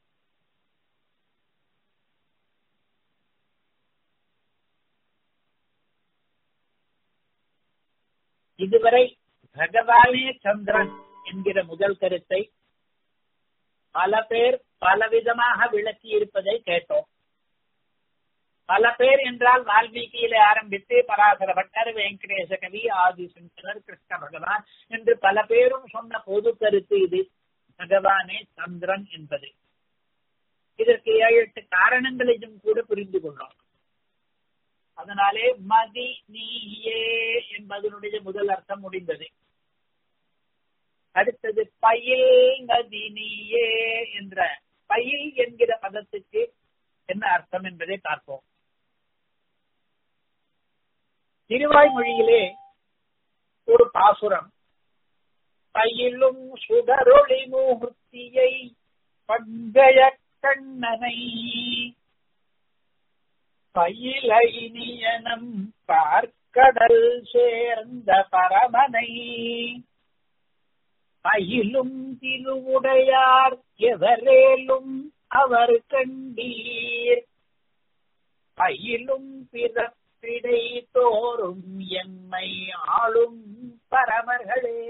இதுவரை பகவானே சந்திரன் என்கிற முதல் கருத்தை பல பேர் பலவிதமாக விளக்கி இருப்பதை கேட்டோம் பல பேர் என்றால் வால்மீகியில ஆரம்பித்து பராசர பட்டர் வெங்கடேச கவி ஆதிசங்கரர் கிருஷ்ண பகவான் என்று பல பேரும் சொன்ன பொது கருத்து இது பகவானே சந்திரன் என்பது இதற்கு ஏழு எட்டு காரணங்களையும் கூட புரிந்து கொள்ளோம் அதனாலே மதி நீயே என்பதனுடைய முதல் அர்த்தம் முடிந்தது அடுத்தது பயில் நதி நீயே என்ற பயில் என்கிற பதத்துக்கு என்ன அர்த்தம் என்பதை பார்ப்போம் திருவாய்மொழியிலே ஒரு பாசுரம் பயிலும் சுடரொளி மூர்த்தியை பங்கய கண்ணனை பயிலைனியனம் பார்க்கடல் சேர்ந்த பரமனை பயிலும் திருவுடையார் எவரேலும் அவர் கண்டீர் பயிலும் பிறப்பிடை தோறும் எம்மை ஆளும் பரமர்களே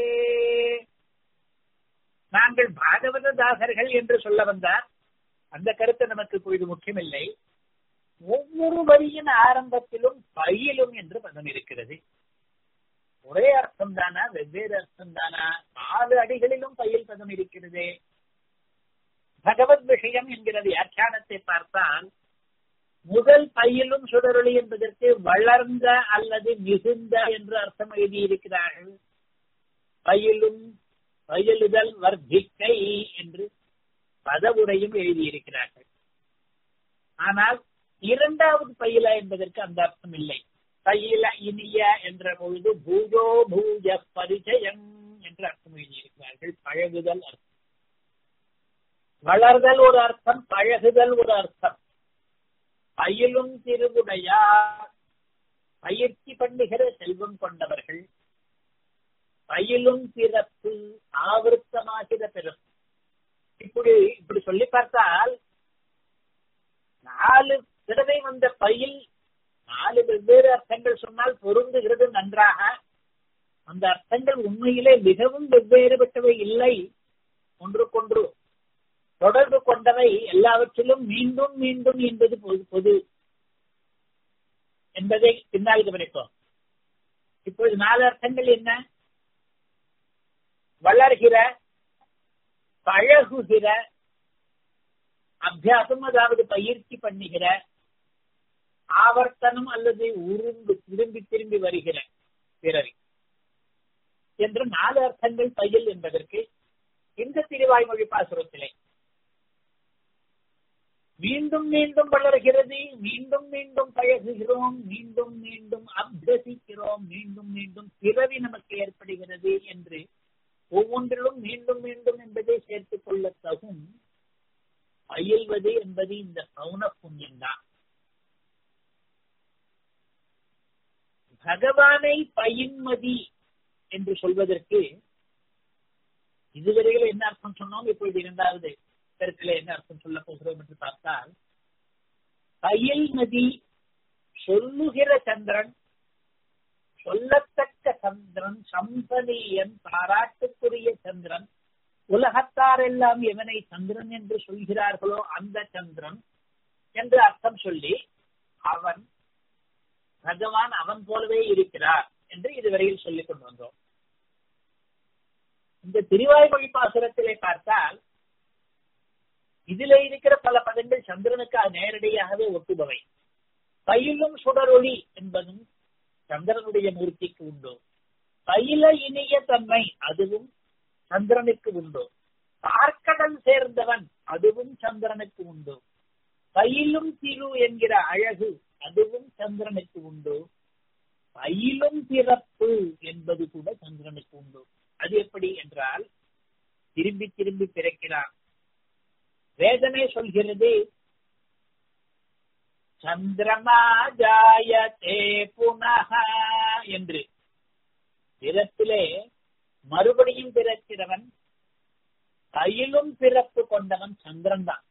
நாங்கள் பாகவத தாசர்கள் என்று சொல்ல வந்தார் அந்த கருத்து நமக்கு இப்பொழுது முக்கியமில்லை ஒவ்வொரு வரியின் ஆரம்பத்திலும் பயிலும் என்று பதம் இருக்கிறது ஒரே அர்த்தம் தானா வெவ்வேறு அர்த்தம் தானா நாலு அடிகளிலும் பயில் பதம் இருக்கிறது பகவத் விஷயம் என்கிற வியாக்கியானத்தை பார்த்தால் முதல் பயிலும் சுடரொளி என்பதற்கு வளர்ந்த அல்லது மிகுந்த என்று அர்த்தம் எழுதியிருக்கிறார்கள் பயிலும் பயிலுதல் வர்த்திக்கை என்று பதவுரையும் எழுதியிருக்கிறார்கள் ஆனால் இரண்டாவது பயில என்பதற்கு அந்த அர்த்தம் இல்லை பயில இனிய என்ற பொழுது பூஜோ பூஜ பரிச்சயம் என்று அர்த்தம் எழுதியிருக்கிறார்கள் பழகுதல் அர்த்தம் வளர்தல் ஒரு அர்த்தம் பழகுதல் ஒரு அர்த்தம் பயிலும் திருவுடையார் பயிற்சி பண்ணுகிற செல்வம் கொண்டவர்கள் பயிலும் பிறப்பு ஆவருத்தமாகிற பிறப்பு இப்படி இப்படி சொல்லி பார்த்தால் நாலு தடவை வந்த பயில் நாலு வெவ்வேறு அர்த்தங்கள் சொன்னால் பொருந்துகிறது நன்றாக அந்த அர்த்தங்கள் உண்மையிலே மிகவும் வெவ்வேறுபட்டவை இல்லை ஒன்றுக்கொன்று தொடர்பு கொண்டவை எல்லாவற்றிலும் மீண்டும் மீண்டும் என்பது பொது என்பதை பின்னால் கவனிப்போம் இப்பொழுது நாலு அர்த்தங்கள் என்ன வளர்கிற பழகுகிற அபியாசம் அதாவது பயிற்சி பண்ணுகிற ஆவர்த்தனம் அல்லது உருண்டு திரும்பி திரும்பி வருகிற பிறவி என்று நாலு அர்த்தங்கள் பயில் என்பதற்கு இந்த திருவாய்மொழி பாசுரத்திலே மீண்டும் மீண்டும் வளர்கிறது மீண்டும் மீண்டும் பழகுகிறோம் மீண்டும் மீண்டும் அபியசிக்கிறோம் மீண்டும் மீண்டும் பிறவி நமக்கு ஏற்படுகிறது என்று ஒவ்வொன்றிலும் மீண்டும் மீண்டும் என்பதை சேர்த்துக் கொள்ள தகும் பயில்வது என்பது இந்த பௌன புண்ணியம்தான் பகவானை பயின்மதி என்று சொல்வதற்கு இதுவரையில் என்ன அர்த்தம் சொன்னோம் இப்பொழுது இரண்டாவது கருத்துல என்ன அர்த்தம் சொல்ல போகிறோம் என்று பார்த்தால் பயில்மதி சொல்லுகிற சந்திரன் சொல்லத்தக்க சந்திரன் சம்பனியன் பாராட்டுக்குரிய சந்திரன் உலகத்தாரெல்லாம் எவனை சந்திரன் என்று சொல்கிறார்களோ அந்த சந்திரன் என்று அர்த்தம் சொல்லி அவன் பகவான் அவன் போலவே இருக்கிறார் என்று இதுவரையில் சொல்லிக் கொண்டு வந்தோம் இந்த திருவாய்மொழி பாசுரத்திலே பார்த்தால் இதிலே இருக்கிற பல பதங்கள் சந்திரனுக்கு நேரடியாகவே ஒட்டுபவை பயிலும் சுடரொளி என்பதும் சந்திரனுடைய மூர்த்திக்கு உண்டு பயில இனிய தன்மை அதுவும் சந்திரனுக்கு உண்டு பார்க்கடல் சேர்ந்தவன் அதுவும் சந்திரனுக்கு உண்டு பயிலும் திரு என்கிற அழகு அதுவும் சந்திரனுக்கு உண்டு பயிலும் பிறப்பு என்பது கூட சந்திரனுக்கு உண்டு அது எப்படி என்றால் திரும்பி திரும்பி பிறக்கிறான் வேதனை சொல்கிறது சந்திரமா ஜாயதே புனக என்று பிறப்பிலே மறுபடியும் பிறக்கிறவன் கையிலும் பிறப்பு கொண்டவன் சந்திரன் தான்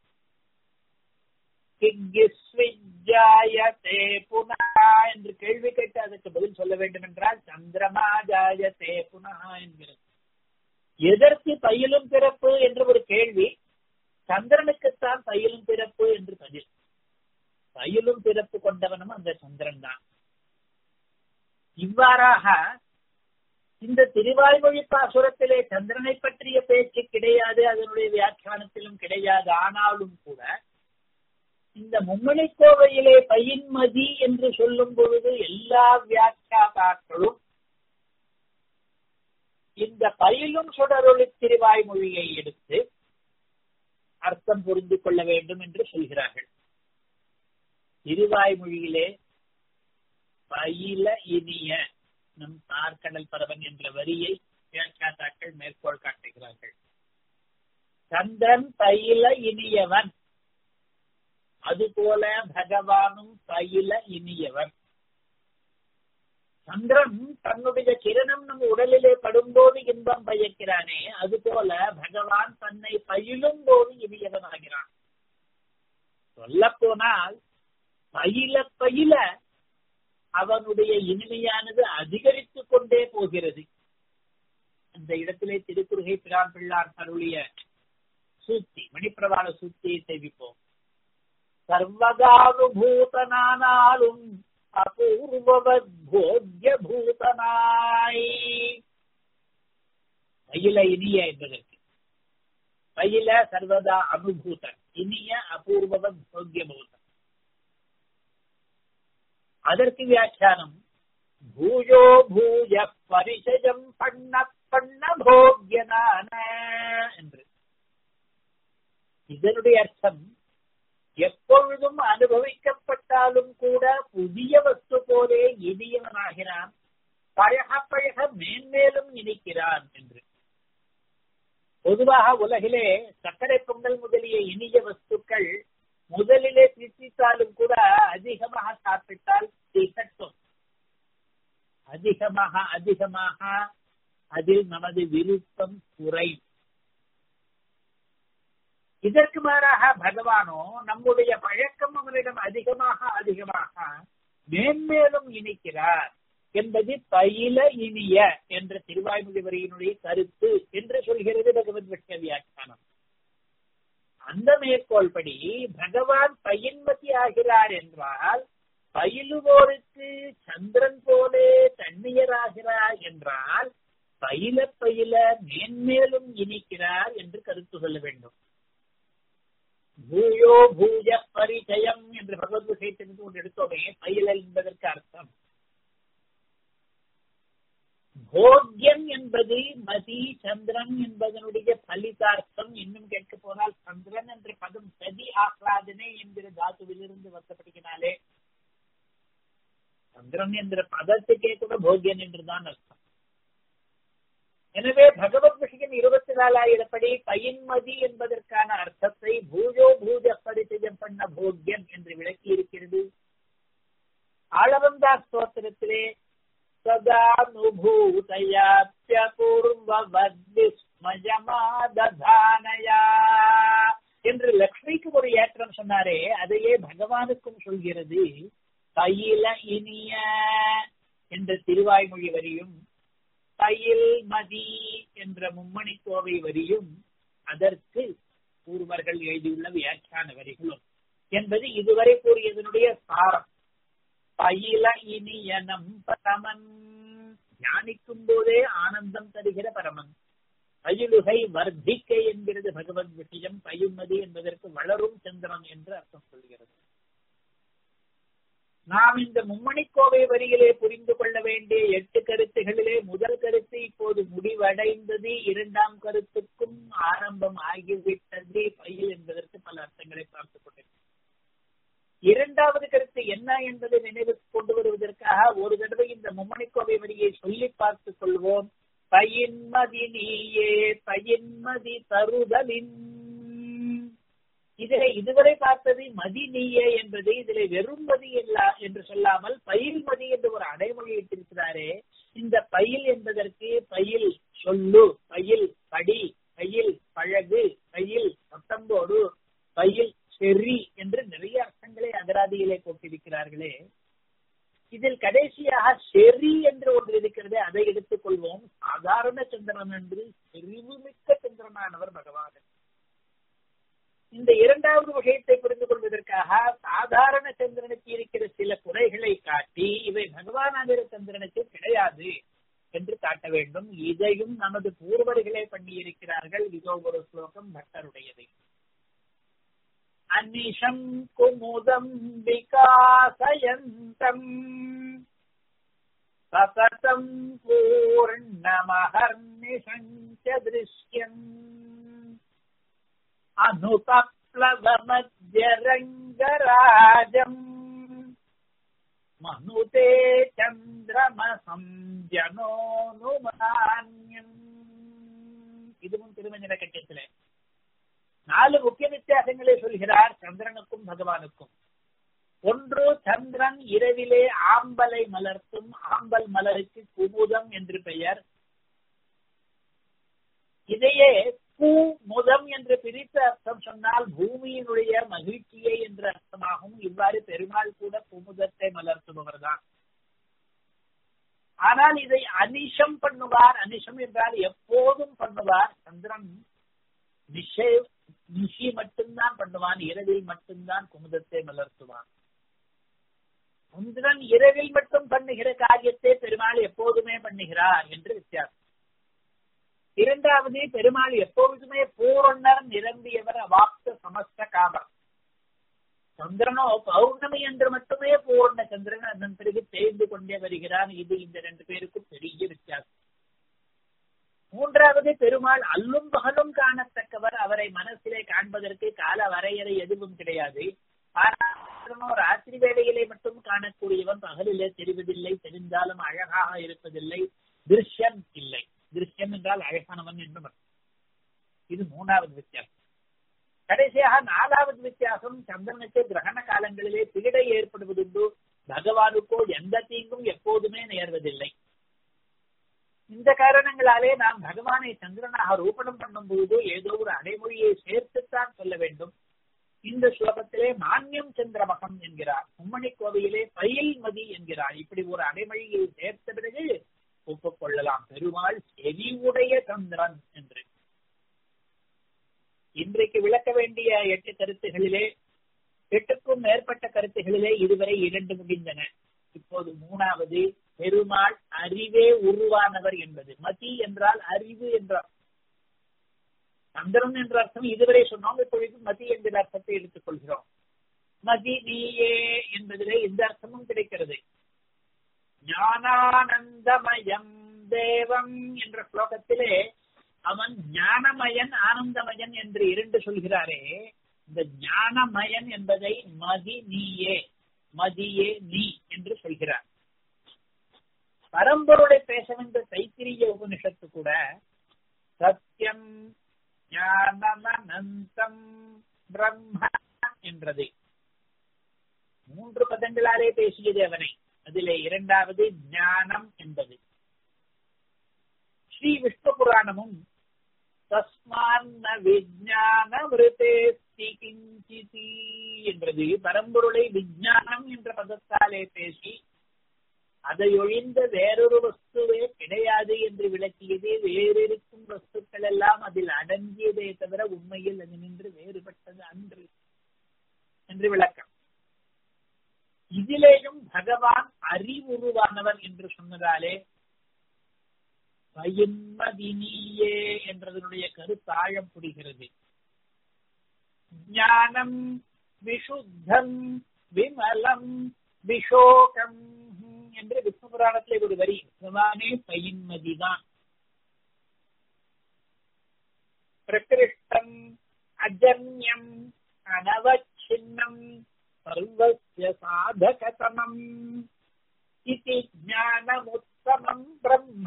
என்று கேள்வி கேட்டு அதற்கு பதில் சொல்ல வேண்டும் என்றால் சந்திரமா ஜாயதே புனகா என்கிறது எதற்கு பயிலும் பிறப்பு என்று ஒரு கேள்வி சந்திரனுக்குத்தான் பயிலும் பிறப்பு என்று பதில் பயிலும் பிறப்பு கொண்டவனும் அந்த சந்திரன் தான் இவ்வாறாக இந்த திருவாய்மொழி பாசுரத்திலே சந்திரனை பற்றிய பேச்சு கிடையாது அதனுடைய வியாக்கியானத்திலும் கிடையாது ஆனாலும் கூட இந்த மும்மணி கோவையிலே பயின்மதி என்று சொல்லும் பொழுது எல்லா வியாக்கியாதாக்களும் இந்த பயிலும் சுடரொளி திருவாய்மொழியை எடுத்து அர்த்தம் புரிந்து கொள்ள வேண்டும் என்று சொல்கிறார்கள் திருவாய்மொழியிலே பயில இனிய நம் பார்க்கடல் பரவன் என்ற வரியை வியாக்கியாதாக்கள் மேற்கோள் காட்டுகிறார்கள் சந்திரன் பயில இனியவன் அதுபோல பகவானும் பயில இனியவன் சந்திரன் தன்னுடைய கிரணம் நம் உடலிலே படும்போது இன்பம் பயக்கிறானே அதுபோல பகவான் தன்னை பயிலும் போது இனியவன் ஆகிறான் சொல்ல போனால் பயில பயில அவனுடைய இனிமையானது அதிகரித்துக் கொண்டே போகிறது அந்த இடத்திலே திருக்குறுகை பிரான் பிள்ளார் அருளிய சூத்தி மணிப்பிரவாள சூத்தியை தெரிவிப்போம் சர்வகானுபூதனானாலும் அபூர்வவத் போக்ய பூதனாய் பயில இனிய என்பதற்கு பயில சர்வதா அனுபூதன் இனிய அபூர்வவத் போக்ய பூதன் அதற்கு வியாக்கியானம் பூயோ பூஜ பரிசயம் பண்ண பண்ண போக்யனான என்று இதனுடைய அர்த்தம் எப்பொழுதும் அனுபவிக்கப்பட்டாலும் கூட புதிய வஸ்து போலே இனியவனாகிறான் பழக பழக மேன்மேலும் இனிக்கிறான் என்று பொதுவாக உலகிலே சர்க்கரை பொங்கல் முதலிய இனிய வஸ்துக்கள் முதலிலே சித்தித்தாலும் கூட அதிகமாக சாப்பிட்டால் திகட்டும் அதிகமாக அதிகமாக அதில் நமது விருப்பம் குறையும் இதற்கு மாறாக பகவானோ நம்முடைய பழக்கம் அவரிடம் அதிகமாக அதிகமாக மேன்மேலும் இணைக்கிறார் என்பது பயில இனிய என்ற திருவாய்மொழி வரியினுடைய கருத்து என்று சொல்கிறது பகவத் விஷ்ண வியாக்கியானம் அந்த மேற்கோள் படி பகவான் பயின்மதி ஆகிறார் என்றால் பயிலுவோருக்கு சந்திரன் போலே தண்ணீராகிறார் என்றால் பயில பயில மேன்மேலும் இனிக்கிறார் என்று கருத்து சொல்ல வேண்டும் பூயோ பூஜ பரிச்சயம் என்று பகவத் விஷயத்திற்கு ஒன்று எடுத்தோமே பயிலல் என்பதற்கு அர்த்தம் போக்கியம் என்பது என்பது மதி சந்திரன் என்பதனுடைய பலிதார்த்தம் இன்னும் கேட்க போனால் சந்திரன் என்ற பதம் சதி ஆஹ்லாதனே என்கிற தாத்துவிலிருந்து வந்தபடியினாலே சந்திரன் என்ற பதத்துக்கே கூட போகியன் என்றுதான் அர்த்தம் எனவே பகவத் விஷயம் இருபத்தி நாலாயிரப்படி பயின்மதி என்பதற்கான அர்த்தத்தை பூஜோ பூஜ பரிச்சயம் பண்ண போக்கியம் என்று விளக்கி இருக்கிறது ஆளவந்தா ஸ்தோத்திரத்திலே சதானுபூதயாப்ய பூர்வவத்விஸ்மயமாததானயா என்று லக்ஷ்மிக்கு ஒரு ஏற்றம் சொன்னாரே அதையே பகவானுக்கும் சொல்கிறது தையில இனிய என்ற திருவாய்மொழி வரியும் தையில் மதி என்ற மும்மணி கோவை வரியும் அதற்கு பூர்வர்கள் எழுதியுள்ள வியாக்கியான வரிகளும் என்பது இதுவரை கூறியதனுடைய சாரம் பயில இனியனம் பரமன் தியானிக்கும் போதே ஆனந்தம் தருகிற பரமன் பயிலுகை வர்த்திக்க என்கிறது பகவத் விஷயம் பயுமதி என்பதற்கு வளரும் சந்திரன் என்று அர்த்தம் சொல்கிறது நாம் இந்த மும்மணிக்கோவை வரியிலே புரிந்து கொள்ள வேண்டிய எட்டு கருத்துகளிலே முதல் கருத்து இப்போது முடிவடைந்தது இரண்டாம் கருத்துக்கும் ஆரம்பம் ஆகிவிட்டது பயில் என்பதற்கு பல அர்த்தங்களை பார்த்துக் கொண்டிருக்கிறோம் இரண்டாவது கருத்து என்ன என்பதை நினைவுக்கு கொண்டு வருவதற்காக ஒரு தடவை இந்த மும்மணிக்கோவை வரியை சொல்லி பார்த்துக் கொள்வோம் பயின்மதி நீயே பயின்மதி தருதலின் இதிலே இதுவரை பார்த்தது மதி நீயே என்பது இதிலே வெறும் மதி இல்ல என்று சொல்லாமல் பயில் மதி என்று ஒரு அடைமொழி இட்டிருக்கிறாரே இந்த பயில் என்பதற்கு பயில் சொல்லு பயில் படி பயில் பழகு பயில் பத்தம்போடு பயில் செறி என்று நிறைய அர்த்தங்களை அகராதியிலே போட்டிருக்கிறார்களே இதில் கடைசியாக செறி என்று ஒன்று இருக்கிறது அதை எடுத்துக் கொள்வோம் சாதாரண சந்திரன் என்று செறிவு மிக்க சந்திரனானவர் பகவான் இந்த இரண்டாவது விஷயத்தை புரிந்து கொள்வதற்காக சாதாரண சந்திரனுக்கு இருக்கிற சில குறைகளை காட்டி இவை பகவானாகிற சந்திரனுக்கு கிடையாது என்று காட்ட வேண்டும் இதையும் நமது பூர்வர்களே பண்ணி இருக்கிறார்கள் இதோ ஒரு ஸ்லோகம் பட்டருடையது அந்நிஷம் குமுதம் விகாசயந்தம் சததம் பூர்ணமஹர்நிஷஞ்ச திருஷ்யம் अनुपप्लवमध्यरङ्गराजम् मनुते चन्द्रमसं ஜனோனுமான்யம் இதுவும் திருமஞ்சன கட்டத்திலே நாலு முக்கிய வித்தியாசங்களை சொல்கிறார் சந்திரனுக்கும் பகவானுக்கும் ஒன்று சந்திரன் இரவிலே ஆம்பலை மலர்த்தும் ஆம்பல் மலருக்கு குமுதம் என்று பெயர் இதையே பூ முதம் என்று பிரித்த அர்த்தம் சொன்னால் பூமியினுடைய மகிழ்ச்சியை என்ற அர்த்தமாகும் இவ்வாறு பெருமாள் கூட குமுதத்தை மலர்த்துபவர் தான் ஆனால் இதை அனிஷம் பண்ணுவார் அனிஷம் என்றால் எப்போதும் பண்ணுவார் சந்திரன் நிஷே நிஷி மட்டும்தான் பண்ணுவான் இரவில் மட்டும்தான் குமுதத்தை மலர்த்துவான் சந்திரன் இரவில் மட்டும் பண்ணுகிற காரியத்தை பெருமாள் எப்போதுமே பண்ணுகிறார் என்று வித்தியாசம் இரண்டாவது பெருமாள் எப்பொழுதுமே பூரணர் நிரம்பியவர் அவாப்த சமஸ்த காமர் சந்திரனோ பௌர்ணமி என்று மட்டுமே பூர்ண சந்திரன் அதன் பிறகு தேர்ந்து கொண்டே வருகிறான் இது இந்த ரெண்டு பேருக்கும் பெரிய வித்தியாசம் மூன்றாவது பெருமாள் அல்லும் பகலும் காணத்தக்கவர் அவரை மனசிலே காண்பதற்கு கால வரையறை எதுவும் கிடையாது ஆனால் ராத்திரி வேளையிலே மட்டும் காணக்கூடியவன் பகலிலே தெரிவதில்லை தெரிந்தாலும் அழகாக இருப்பதில்லை திருஷ்யம் இல்லை திருஷ்யம் என்றால் அழகானவன் என்று இது மூணாவது வித்தியாசம் கடைசியாக நாலாவது வித்தியாசம் சந்திரனுக்கு கிரகண காலங்களிலே பீடை ஏற்படுவதுண்டு பகவானுக்கோ எந்த தீங்கும் எப்போதுமே நேர்வதில்லை இந்த காரணங்களாலே நாம் பகவானை சந்திரனாக ரூபணம் பண்ணும் பொழுது ஏதோ ஒரு அடைமொழியை சேர்த்துத்தான் சொல்ல வேண்டும் இந்த ஸ்லோகத்திலே மானியம் சந்திரமகம் என்கிறார் மும்மணி கோவையிலே பயில் மதி என்கிறார் இப்படி ஒரு அடைமொழியை சேர்த்த பிறகு ஒப்புக்கொள்ளலாம் பெருமாள் செறிவுடைய சந்திரன் என்று இன்றைக்கு விளக்க வேண்டிய எட்டு கருத்துகளிலே எட்டுக்கும் மேற்பட்ட கருத்துகளிலே இதுவரை இரண்டு முடிந்தன இப்போது மூணாவது பெருமாள் அறிவே உருவானவர் என்பது மதி என்றால் அறிவு என்றார் சந்திரன் என்ற அர்த்தம் இதுவரை சொன்னோம் இப்பொழுது மதி என்கிற அர்த்தத்தை எடுத்துக் கொள்கிறோம் மதி நீயே என்பதிலே இந்த அர்த்தமும் கிடைக்கிறது ஞானானந்தமயம் தேவம் என்ற ஸ்லோகத்திலே அவன் ஞானமயன் ஆனந்தமயன் என்று இரண்டு சொல்கிறாரே இந்த ஞானமயன் என்பதை மதி நீயே மதியே நீ என்று சொல்கிறார் பரம்பொருளை பேச வந்த தைத்திரிய உபனிஷத்து கூட சத்தியம் ஞானமனந்தம் பிரம்ம என்றது மூன்று பதங்களாலே பேசியது அவனை அதிலே இரண்டாவது ஞானம் என்பது ஸ்ரீ விஷ்ணு புராணமும் தஸ்மான விஜான கிஞ்சிதி என்றது பரம்பொருளை விஜானம் என்ற பதத்தாலே பேசி அதை ஒழிந்த வேறொரு வஸ்துவே கிடையாது என்று விளக்கியது வேறிருக்கும் வஸ்துக்கள் எல்லாம் அதில் அடங்கியதே தவிர உண்மையில் அது நின்று வேறுபட்டது அன்று என்று விளக்கம் இதிலேயும் பகவான் அறிவுருவானவர் என்று சொன்னதாலே பயன்மதினியே என்றதனுடைய கருத்தாழம் புரிகிறது ஞானம் விஷுத்தம் விமலம் விஷோகம் என்று விஷ்ணு புராணத்திலே ஒரு வரி பகவானே பயின்மதிதான் பிரகிருஷ்டம் அஜன்யம் அனவச்சின்னம் சர்வஸ்ய சாதகதமம் இதி ஞானமுத்தமம் பிரம்ம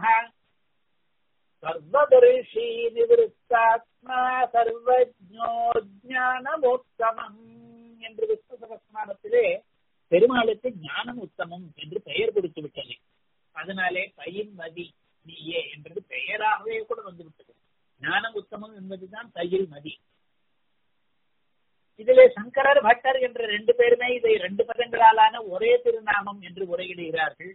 சர்வதர்ஷி நிவிருத்தாத்மா சர்வஜோ ஞானமுத்தமம் என்று விஷ்ணு சகஸ்நாமத்திலே பெருமாளுக்கு ஞானம் உத்தமம் என்று பெயர் கொடுத்து விட்டது அதனாலே பயின் மதி நீயே என்றது பெயராகவே கூட வந்துவிட்டது ஞானம் உத்தமம் என்பதுதான் தையில் மதி இதிலே சங்கரர் பட்டர் என்ற ரெண்டு பேருமே இதை ரெண்டு பதங்களாலான ஒரே திருநாமம் என்று உரையிடுகிறார்கள்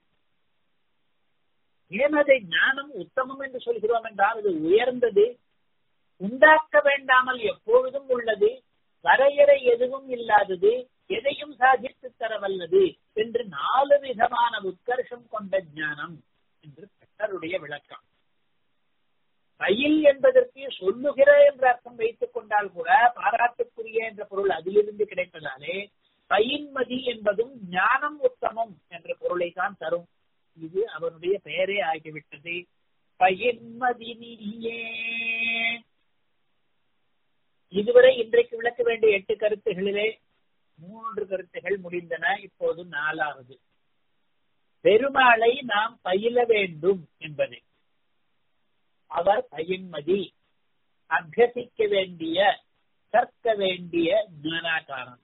ஏன் அதை ஞானம் உத்தமம் என்று சொல்கிறோம் என்றால் அது உயர்ந்தது உண்டாக்க வேண்டாமல் எப்பொழுதும் உள்ளது வரையறை எதுவும் இல்லாதது எதையும் சாதித்து தர வல்லது என்று நாலு விதமான உத்கர்ஷம் கொண்ட ஞானம் என்று பட்டருடைய விளக்கம் பயில் என்பதற்கு சொல்லுகிற என்ற அர்த்தம் வைத்துக் கொண்டால் கூட பாராட்டுக்குரிய என்ற பொருள் அதிலிருந்து கிடைப்பதாலே பயின்மதி என்பதும் ஞானம் உத்தமம் என்ற பொருளை தான் தரும் இது அவனுடைய பெயரே ஆகிவிட்டது பயின்மதினியே இதுவரை இன்றைக்கு விளக்க வேண்டிய எட்டு கருத்துகளிலே மூன்று கருத்துகள் முடிந்தன இப்போது நாலாவது பெருமாளை நாம் பயில வேண்டும் என்பது அவர் பயின்மதி அபியசிக்க வேண்டிய கற்க வேண்டிய ஞானாகாரம்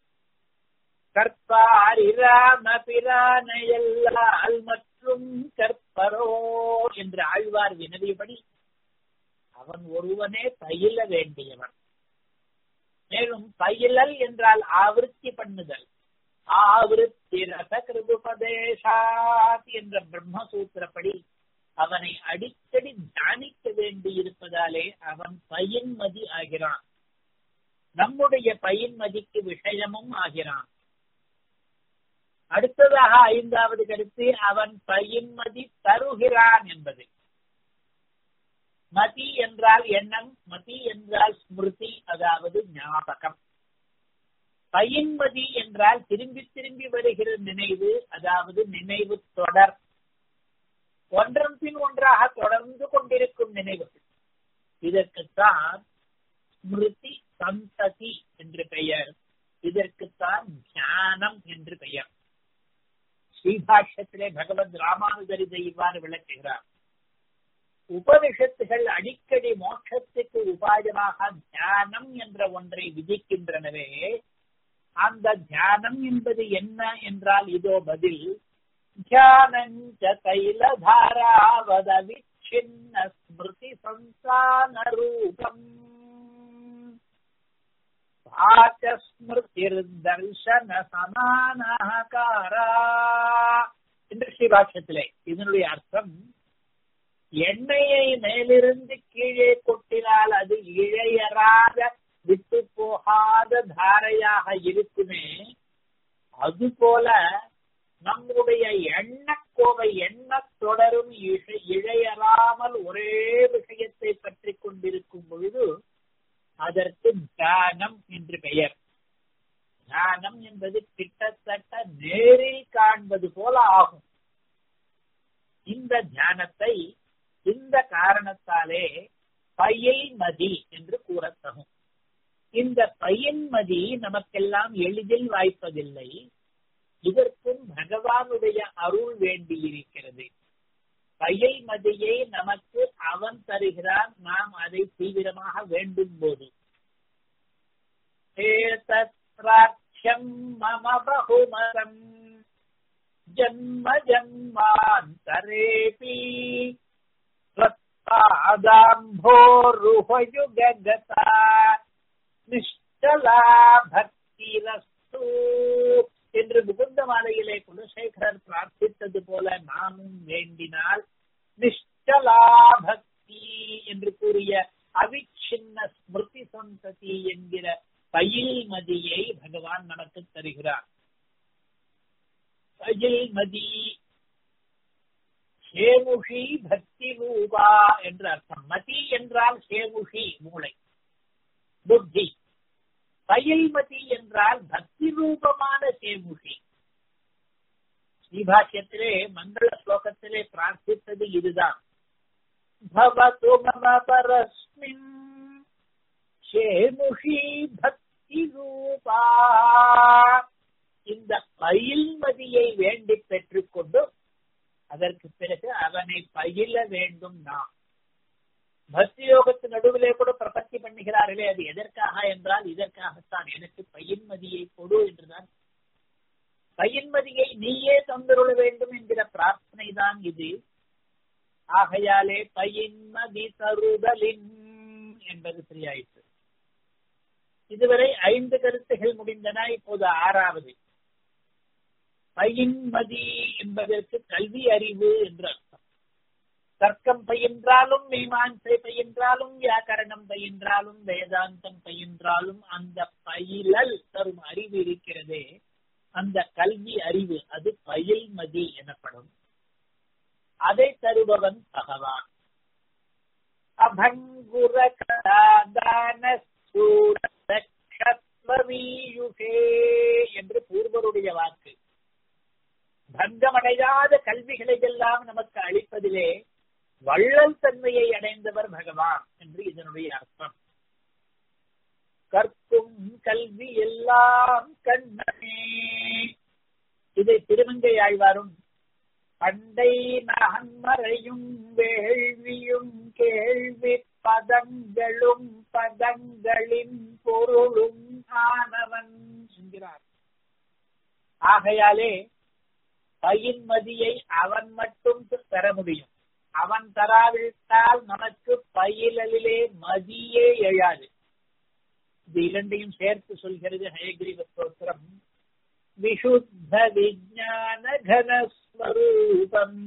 கற்பாரிராம பிரானையல்லால் மற்றும் கற்பரோ என்று ஆழ்வார் வினவியபடி அவன் ஒருவனே பயில வேண்டியவன் மேலும் பயிலல் என்றால் ஆவருத்தி பண்ணுதல் ஆவருத்தி ரசகிருபதேசாத் என்ற பிரம்மசூத்திரப்படி அவனை அடிக்கடி தியானிக்க வேண்டி இருப்பதாலே அவன் பயின்மதி ஆகிறான் நம்முடைய பயின்மதிக்கு விஷயமும் ஆகிறான் அடுத்ததாக ஐந்தாவது கருத்து அவன் பயின்மதி தருகிறான் என்பது மதி என்றால் எண்ணம் மதி என்றால் ஸ்மிருதி அதாவது ஞாபகம் பயின்மதி என்றால் திரும்பி திரும்பி வருகிற நினைவு அதாவது நினைவு தொடர் ஒன்றன் பின் ஒன்றாக தொடர்ந்து கொண்டிருக்கும் நினைவுகள் இதற்குத்தான் ஸ்மிருதி சந்ததி என்று பெயர் இதற்குத்தான் ஞானம் என்று பெயர் ஸ்ரீபாஷ்யத்திலே பகவத் ராமானுஜர் இதை இவ்வாறு விளக்குகிறார் உபனிஷத்துகள் அடிக்கடி மோட்சத்துக்கு உபாயமாக தியானம் என்ற ஒன்றை விதிக்கின்றனவே அந்த தியானம் என்பது என்ன என்றால் இதோ பதில் தியானஞ்ச தைலதாராவத விச்சின்ன ஸ்மிருதி சந்தான ரூபம் ஸ்மிருதிர் தர்சன சமானாகாரா என்று ஸ்ரீபாஷ்யத்திலே இதனுடைய அர்த்தம் எண்ணெயை மேலிருந்து கீழே கொட்டினால் அது இழையறாத விட்டு போகாத தாரையாக இருக்குமே அதுபோல நம்முடைய எண்ணக்கோவை எண்ண தொடரும் இழையறாமல் ஒரே விஷயத்தை பற்றி கொண்டிருக்கும் பொழுது அதற்கு தியானம் என்று பெயர் தியானம் என்பது கிட்டத்தட்ட நேரில் காண்பது போல ஆகும் இந்த தியானத்தை இந்த காரணத்தாலே பயில் மதி என்று கூறத்தகும் இந்த பையன்மதி நமக்கெல்லாம் எளிதில் வாய்ப்பதில்லை இதற்கும் பகவானுடைய அருள் வேண்டியிருக்கிறது பயில் மதியை நமக்கு அவன் தருகிறான் நாம் அதை தீவிரமாக வேண்டும் போது மம பகுமரம் ஜன்ம ஜன்மாந்தரேபி பாதாம்போருஹயுகதா நிஷ்டலா பக்திரஸ்து என்று முகுந்த மாலையிலே குலசேகரர் பிரார்த்தித்தது போல நாமும் வேண்டினால் நிஷ்டலா பக்தி என்று கூறிய அவிச்சின்ன ஸ்மிருதி சந்ததி என்கிற பயில் மதியை பகவான் நமக்கு தருகிறார் பயில் மதி சேமுஷி பக்தி ரூபா என்று அர்த்தம் மதி என்றால் சேமுஷி மூளை புத்தி பயில்மதி என்றால் பக்தி ரூபமான சேமுஷி ஸ்ரீபாஷ்யத்திலே மங்கள ஸ்லோகத்திலே பிரார்த்தித்தது இதுதான் பவது மம பரஸ்மின் சேமுஷி பக்தி ரூபா இந்த பயில்மதியை வேண்டி பெற்றுக்கொண்டு அதற்கு பிறகு அவனை பயில வேண்டும் நாம் பக்தி யோகத்து நடுவிலே கூட பிரபத்தி பண்ணுகிறார்களே அது எதற்காக என்றால் இதற்காகத்தான் எனக்கு பையன்மதியை கொடு என்றுதான் பையன்மதியை நீயே தந்துருள வேண்டும் என்கிற பிரார்த்தனை தான் இது ஆகையாலே பையன்மதி தருதலின் என்பது சரியாயிற்று இதுவரை ஐந்து கருத்துகள் முடிந்தன இப்போது ஆறாவது பையன்மதி என்பதற்கு கல்வி அறிவு என்று அர்த்தம் தர்க்கம் பயின்றாலும் மீமான்சை பயின்றாலும் வியாக்கரணம் பயின்றாலும் வேதாந்தம் பயின்றாலும் அந்த பயிலல் தரும் அறிவு இருக்கிறதே அந்த கல்வி அறிவு அது பயில்மதி எனப்படும் அதை தருபவன் பகவான் அபங்குர கதாதான என்று பூர்வருடைய வாக்கு பங்கமடையாத கல்விகளை எல்லாம் நமக்கு அளிப்பதிலே வள்ளல் தன்மையை அடைந்தவர் பகவான் என்று இதனுடைய அர்த்தம் கற்கும் கல்வி எல்லாம் கண்ணனே இதை திருமங்கை ஆழ்வாரும் பண்டை நகன்மறையும் வேள்வியும் கேள்வி பதங்களும் பதங்களின் பொருளும் ஆனவன் என்கிறார் ஆகையாலே பயின்மதியை அவன் மட்டும் பெற முடியும் அவன் தராவிட்டால் நமக்கு பயிலலிலே மதியே எழாது இது இரண்டையும் சேர்த்து சொல்கிறது ஹயகிரிவ ஸ்தோத்திரம் விசுத்த விஜான கனஸ்வரூபம்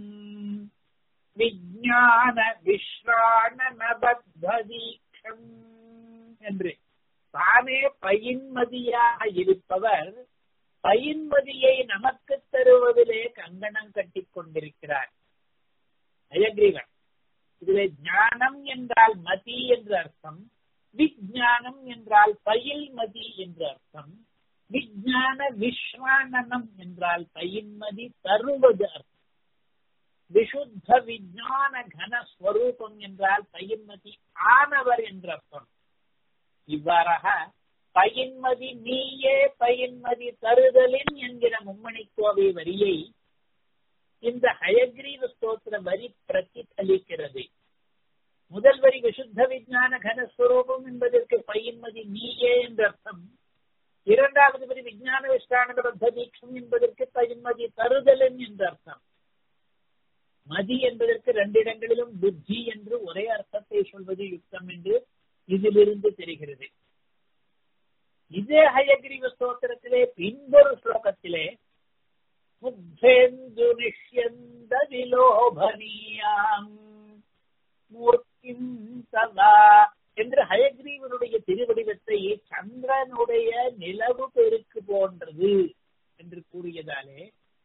விஜான விஸ்ராண நபத்வதீக்ஷம் என்று தானே பயின்மதியாக இருப்பவர் பயின்மதியை நமக்கு தருவதிலே கங்கணம் கட்டிக் கொண்டிருக்கிறார் அயக்ரீவன் இதிலே ஞானம் என்றால் மதி என்று அர்த்தம் விஜானம் என்றால் பயில் மதி என்று அர்த்தம் விஜான விஸ்வானனம் என்றால் பயின்மதி தருவது அர்த்தம் விசுத்த விஜான கன ஸ்வரூபம் என்றால் பயின்மதி ஆனவர் என்ற அர்த்தம் இவ்வாறாக பயின்மதி நீயே பயின்மதி தருதலின் என்கிற மும்மணி கோவை வரியை இந்த ஹயக்ரீவ ஸ்தோத்திர வரி பிரதிபலிக்கிறது முதல் வரி விசுத்த விஜான கனஸ்வரூபம் என்பதற்கு பயின்மதி நீயே என்ற அர்த்தம் இரண்டாவது வரி விஜான விஸ்தான பத்ததீட்சம் என்பதற்கு பயின்மதி தருதலன் என்ற அர்த்தம் மதி என்பதற்கு ரெண்டு இடங்களிலும் புத்தி என்று ஒரே அர்த்தத்தை சொல்வது யுக்தம் என்று இதிலிருந்து தெரிகிறது இதே ஹயகிரிவ ஸ்தோத்திரத்திலே பின்பொரு ஸ்லோகத்திலே முத்தேந்து நிஷ்யந்த விலோபனியாம் மூர்த்திம் சதா என்று ஹயக்ரீவனுடைய திருவடிவத்தை சந்திரனுடைய நிலவு பெருக்கு போன்றது என்று கூறியதாலே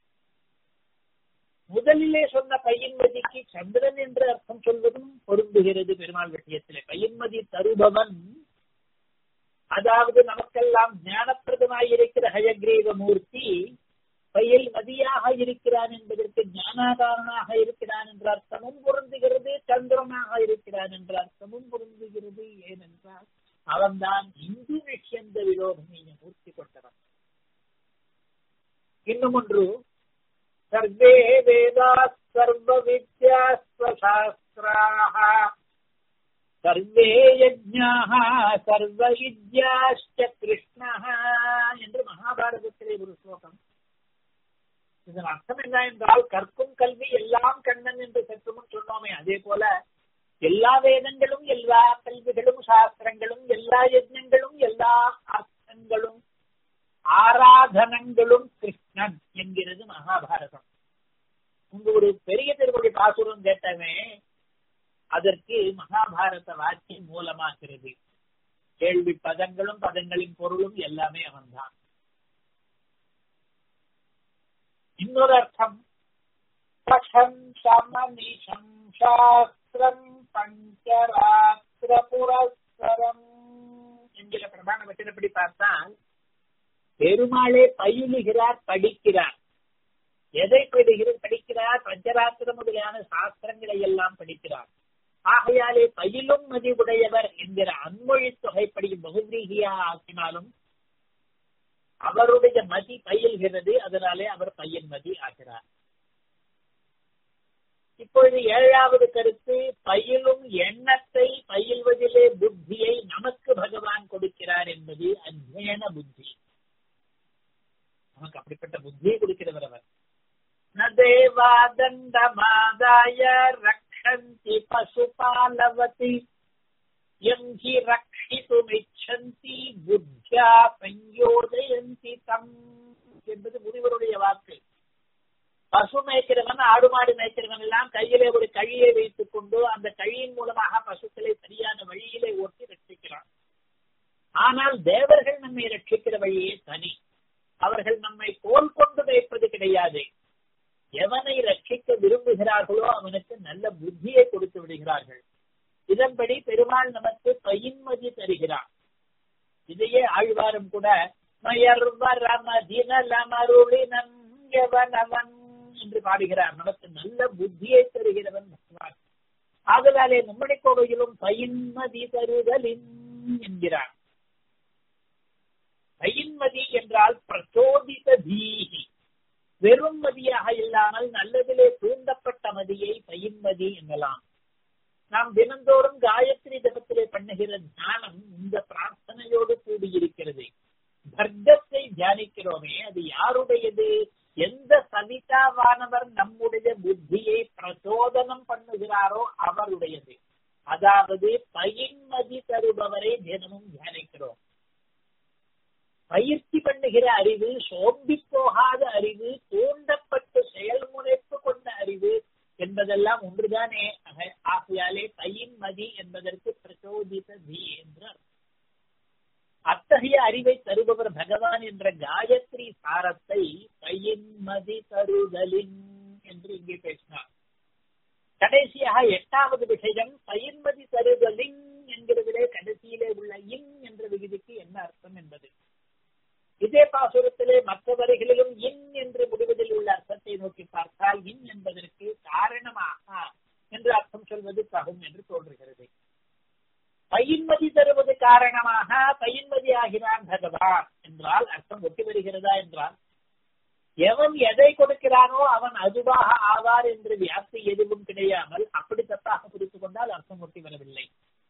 முதலிலே சொன்ன பையன்மதிக்கு சந்திரன் என்று அர்த்தம் சொல்வதும் பொருந்துகிறது பெருமாள் விஷயத்திலே பையன்மதி தருபவன் அதாவது நமக்கெல்லாம் ஞானப்பிரதமாயிருக்கிற ஹயக்ரீவ மூர்த்தி பயில் மதியாக இருக்கிறான் என்பதற்கு ஞானாதாரனாக இருக்கிறான் என்ற அர்த்தமும் பொருந்துகிறது சந்திரனாக இருக்கிறான் என்ற அர்த்தமும் பொருந்துகிறது ஏனென்றால் அவன்தான் இந்து நிஷ்யந்த விரோதமையை மூர்த்தி கொண்டவன் இன்னும் ஒன்று சர்வே வேதா சர்வ வித்யா ஸ்வசாஸ்திராக சர்வே யஜ்ஞாக சர்வ வித்யாஷ்ட கிருஷ்ணः என்று மகாபாரதத்திலே ஒரு ஸ்லோகம் இதன் அர்த்தம் என்ன என்றால் கற்கும் கல்வி எல்லாம் கண்ணன் என்று சற்று முன் சொன்னோமே அதே போல எல்லா வேதங்களும் எல்லா கல்விகளும் சாஸ்திரங்களும் எல்லா யஜ்ஞங்களும் எல்லா அர்த்தங்களும் ஆராதனங்களும் கிருஷ்ணன் என்கிறது மகாபாரதம் உங்க ஒரு பெரிய திருமொழி பாசுரம் கேட்டவே அதற்கு மகாபாரத வாக்கியம் மூலமாகிறது கேள்வி பதங்களும் பதங்களின் பொருளும் எல்லாமே அவன்தான் இன்னொரு அர்த்தம் பஷம் சமனிஷம் சாஸ்திரம் பஞ்சராத்திர புரஸ்வரம் என்கிற பிரமாண வச்சனப்படி பார்த்தால் பெருமாளே பயிலுகிறார் படிக்கிறார் எதை படிக்கிறார் படிக்கிறார் பஞ்சராத்திர முதலியான சாஸ்திரங்களை எல்லாம் படிக்கிறார் ஆகையாலே பயிலும் மதி உடையவர் என்கிற அன்மொழி தொகைப்படி பகுதியா ஆக்கினாலும் அவருடைய மதி பயில்கிறது அதனாலே அவர் பையன் மதி ஆகிறார் இப்பொழுது ஏழாவது கருத்து பயிலும் எண்ணத்தை பயில்வதிலே புத்தியை நமக்கு பகவான் கொடுக்கிறார் என்பது அஜ்ஞான புத்தி நமக்கு அப்படிப்பட்ட புத்தியை கொடுக்கிறவர் அவர் நதேவா தண்டமாதாய ரக்ஷந்தி பசுபாலவதி எம் ஹி ரக்ஷிதுமிச்சந்தி புத்தியா சயோதயந்தி தம் என்பது முனிவருடைய வாக்கு பசு மேய்க்கிறவன் ஆடு மாடு மேய்க்கிறவன் எல்லாம் கையிலே ஒரு கழியை வைத்துக் கொண்டு அந்த கழியின் மூலமாக பசுக்களை சரியான வழியிலே ஓட்டி ரட்சிக்கிறான் ஆனால் தேவர்கள் நம்மை ரட்சிக்கிற வழியே தனி அவர்கள் நம்மை கோல் கொண்டு வைப்பது கிடையாது எவனை ரட்சிக்க விரும்புகிறார்களோ அவனுக்கு நல்ல புத்தியை கொடுத்து விடுகிறார்கள் இதன்படி பெருமாள் நமக்கு பயின்மதி தருகிறார் இதையே ஆழ்வாரும் கூட அவன் என்று பாடுகிறார் நமக்கு நல்ல புத்தியை தருகிறவன் பகவான் ஆதலாலே நம்முடைய கோவையிலும் பயின்மதி தருதலின் என்கிறார் பயின்மதி என்றால் பிரச்சோதித தீகி வெறும் மதியாக இல்லாமல் நல்லதிலே தூண்டப்பட்ட மதியை பயின்மதி எனலாம் நாம் தினந்தோறும் காயத்ரி ஜபத்திலே பண்ணுகிற தியானம் இந்த பிரார்த்தனையோடு கூடியிருக்கிறது பர்க்கத்தை தியானிக்கிறோமே அது யாருடையது எந்த சவிதாவானவர் நம்முடைய புத்தியை பிரச்சோதனம் பண்ணுகிறாரோ அவருடையது அதாவது பயின்மதி தருபவரை தினமும் தியானிக்கிறோம் பயிற்சி பண்ணுகிற அறிவு சோம்பி போகாத அறிவு தூண்டப்பட்டு செயல்முனைப்பு கொண்ட அறிவு என்பதெல்லாம் ஒன்றுதானே ஆகையாலே பையின் மதி என்பதற்கு பிரச்சோதித தி என்று அத்தகைய அறிவை தருபவர் பகவான் என்ற காயத்ரி சாரத்தை பையின் மதி தருதலின் என்று இங்கே பேசினார் கடைசியாக எட்டாவது விஷயம் பயின்மதி தருதலின் என்கிறதிலே கடைசியிலே உள்ள இன் என்ற விகுதிக்கு என்ன அர்த்தம் என்பது இதே பாசுரத்திலே மற்ற வரிகளிலும் இன் என்று முடிவதில் உள்ள அர்த்தத்தை நோக்கி பார்த்தால் இன் என்பதற்கு காரணமாக என்று அர்த்தம் சொல்வது தகும் என்று தோன்றுகிறது பயின்மதி தருவது காரணமாக பயின்மதி ஆகிறான் பகவான் என்றால் அர்த்தம் ஒட்டி வருகிறதா என்றால் எவன் எதை கொடுக்கிறானோ அவன் அதுவாக ஆவார் என்று வியாப்தி எதுவும் கிடையாமல் அப்படி தப்பாக புரிந்து கொண்டால் அர்த்தம் ஒட்டி வரவில்லை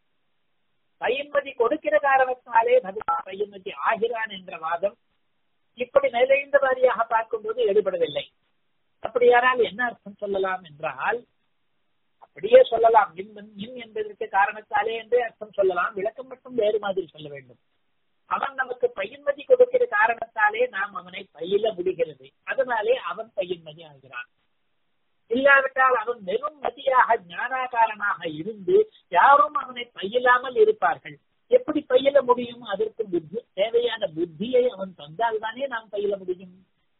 பையன்மதி கொடுக்கிற காரணத்தினாலே பகவான் பையன்மதி ஆகிறான் என்ற வாதம் இப்படி நிறைந்த வாரியாக பார்க்கும்போது எடுபடவில்லை அப்படியானால் என்ன அர்த்தம் சொல்லலாம் என்றால் அப்படியே சொல்லலாம் இன் இன் என்பதற்கு காரணத்தாலே என்றே அர்த்தம் சொல்லலாம் விளக்கம் மட்டும் வேறு மாதிரி சொல்ல வேண்டும் அவன் நமக்கு பையன்மதி கொடுக்கிற காரணத்தாலே நாம் அவனை பயில முடிகிறது அதனாலே அவன் பையன்மதி ஆகிறான் இல்லாவிட்டால் அவன் வெறும் மதியாக ஞானாகாரனாக இருந்து யாரும் அவனை பயிலாமல் இருப்பார்கள் எப்படி பயில முடியும் அதற்கு புத்தி தேவையான புத்தியை அவன் தந்தால்தானே நாம் பயில முடியும்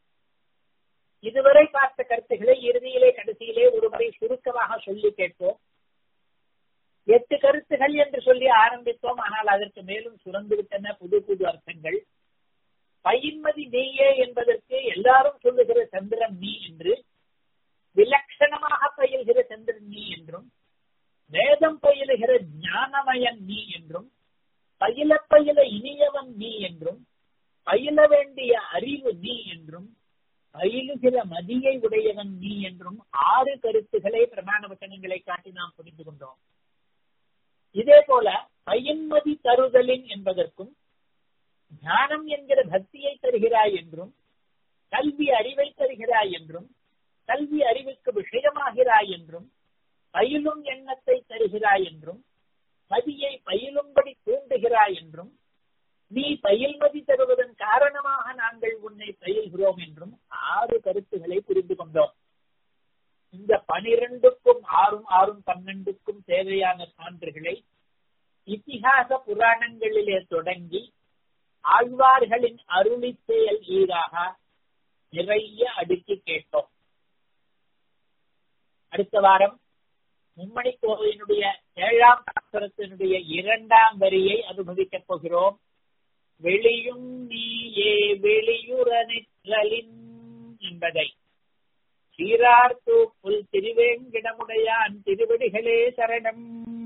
இதுவரை பார்த்த கருத்துக்களை இறுதியிலே கடைசியிலே ஒருமுறை சுருக்கமாக சொல்லி கேட்போம் எட்டு கருத்துகள் என்று சொல்லி ஆரம்பித்தோம் ஆனால் அதற்கு மேலும் சுரந்து விட்டன புது புது அர்த்தங்கள் பயின்மதி நீயே என்பதற்கு எல்லாரும் சொல்லுகிற சந்திரன் நீ என்று விலட்சணமாக பயில்கிற சந்திரன் நீ என்றும் வேதம் பயிலுகிற ஞானமயன் நீ என்றும் பயில பயில இனியவன் நீ என்றும் பயில வேண்டிய அறிவு நீ என்றும் பயிலுகிற மதியை உடையவன் நீ என்றும் ஆறு கருத்துக்களை பிரமாண வச்சனங்களை காட்டி நாம் புரிந்து கொண்டோம் இதே போல பயின்மதி தருதலின் என்பதற்கும் ஞானம் என்கிற பக்தியை தருகிறாய் என்றும் கல்வி அறிவை தருகிறாய் என்றும் கல்வி அறிவுக்கு விஷயமாகிறாய் என்றும் பயிலும் எண்ணத்தை தருகிறாய் என்றும் மதியை பயிலும்படி தூண்டுகிறாய் என்றும் நீ பயில்மதி தருவதன் காரணமாக நாங்கள் உன்னை பயில்கிறோம் என்றும் ஆறு கருத்துக்களை புரிந்து கொண்டோம் இந்த பனிரெண்டுக்கும் ஆறும் ஆறும் பன்னெண்டுக்கும் தேவையான சான்றுகளை இத்திகாச புராணங்களிலே தொடங்கி ஆழ்வார்களின் அருளி செயல் ஈராக நிறைய அடுக்கி கேட்டோம் அடுத்த வாரம் மும்மணி கோவிலினுடைய ஏழாம் சாஸ்திரத்தினுடைய இரண்டாம் வரியை அனுபவிக்கப் போகிறோம் வெளியும் நீயே வெளியுற நிற்றலின் என்பதை சீரார்த்தூப்புல் திருவேங்கிடமுடையான் திருவடிகளே சரணம்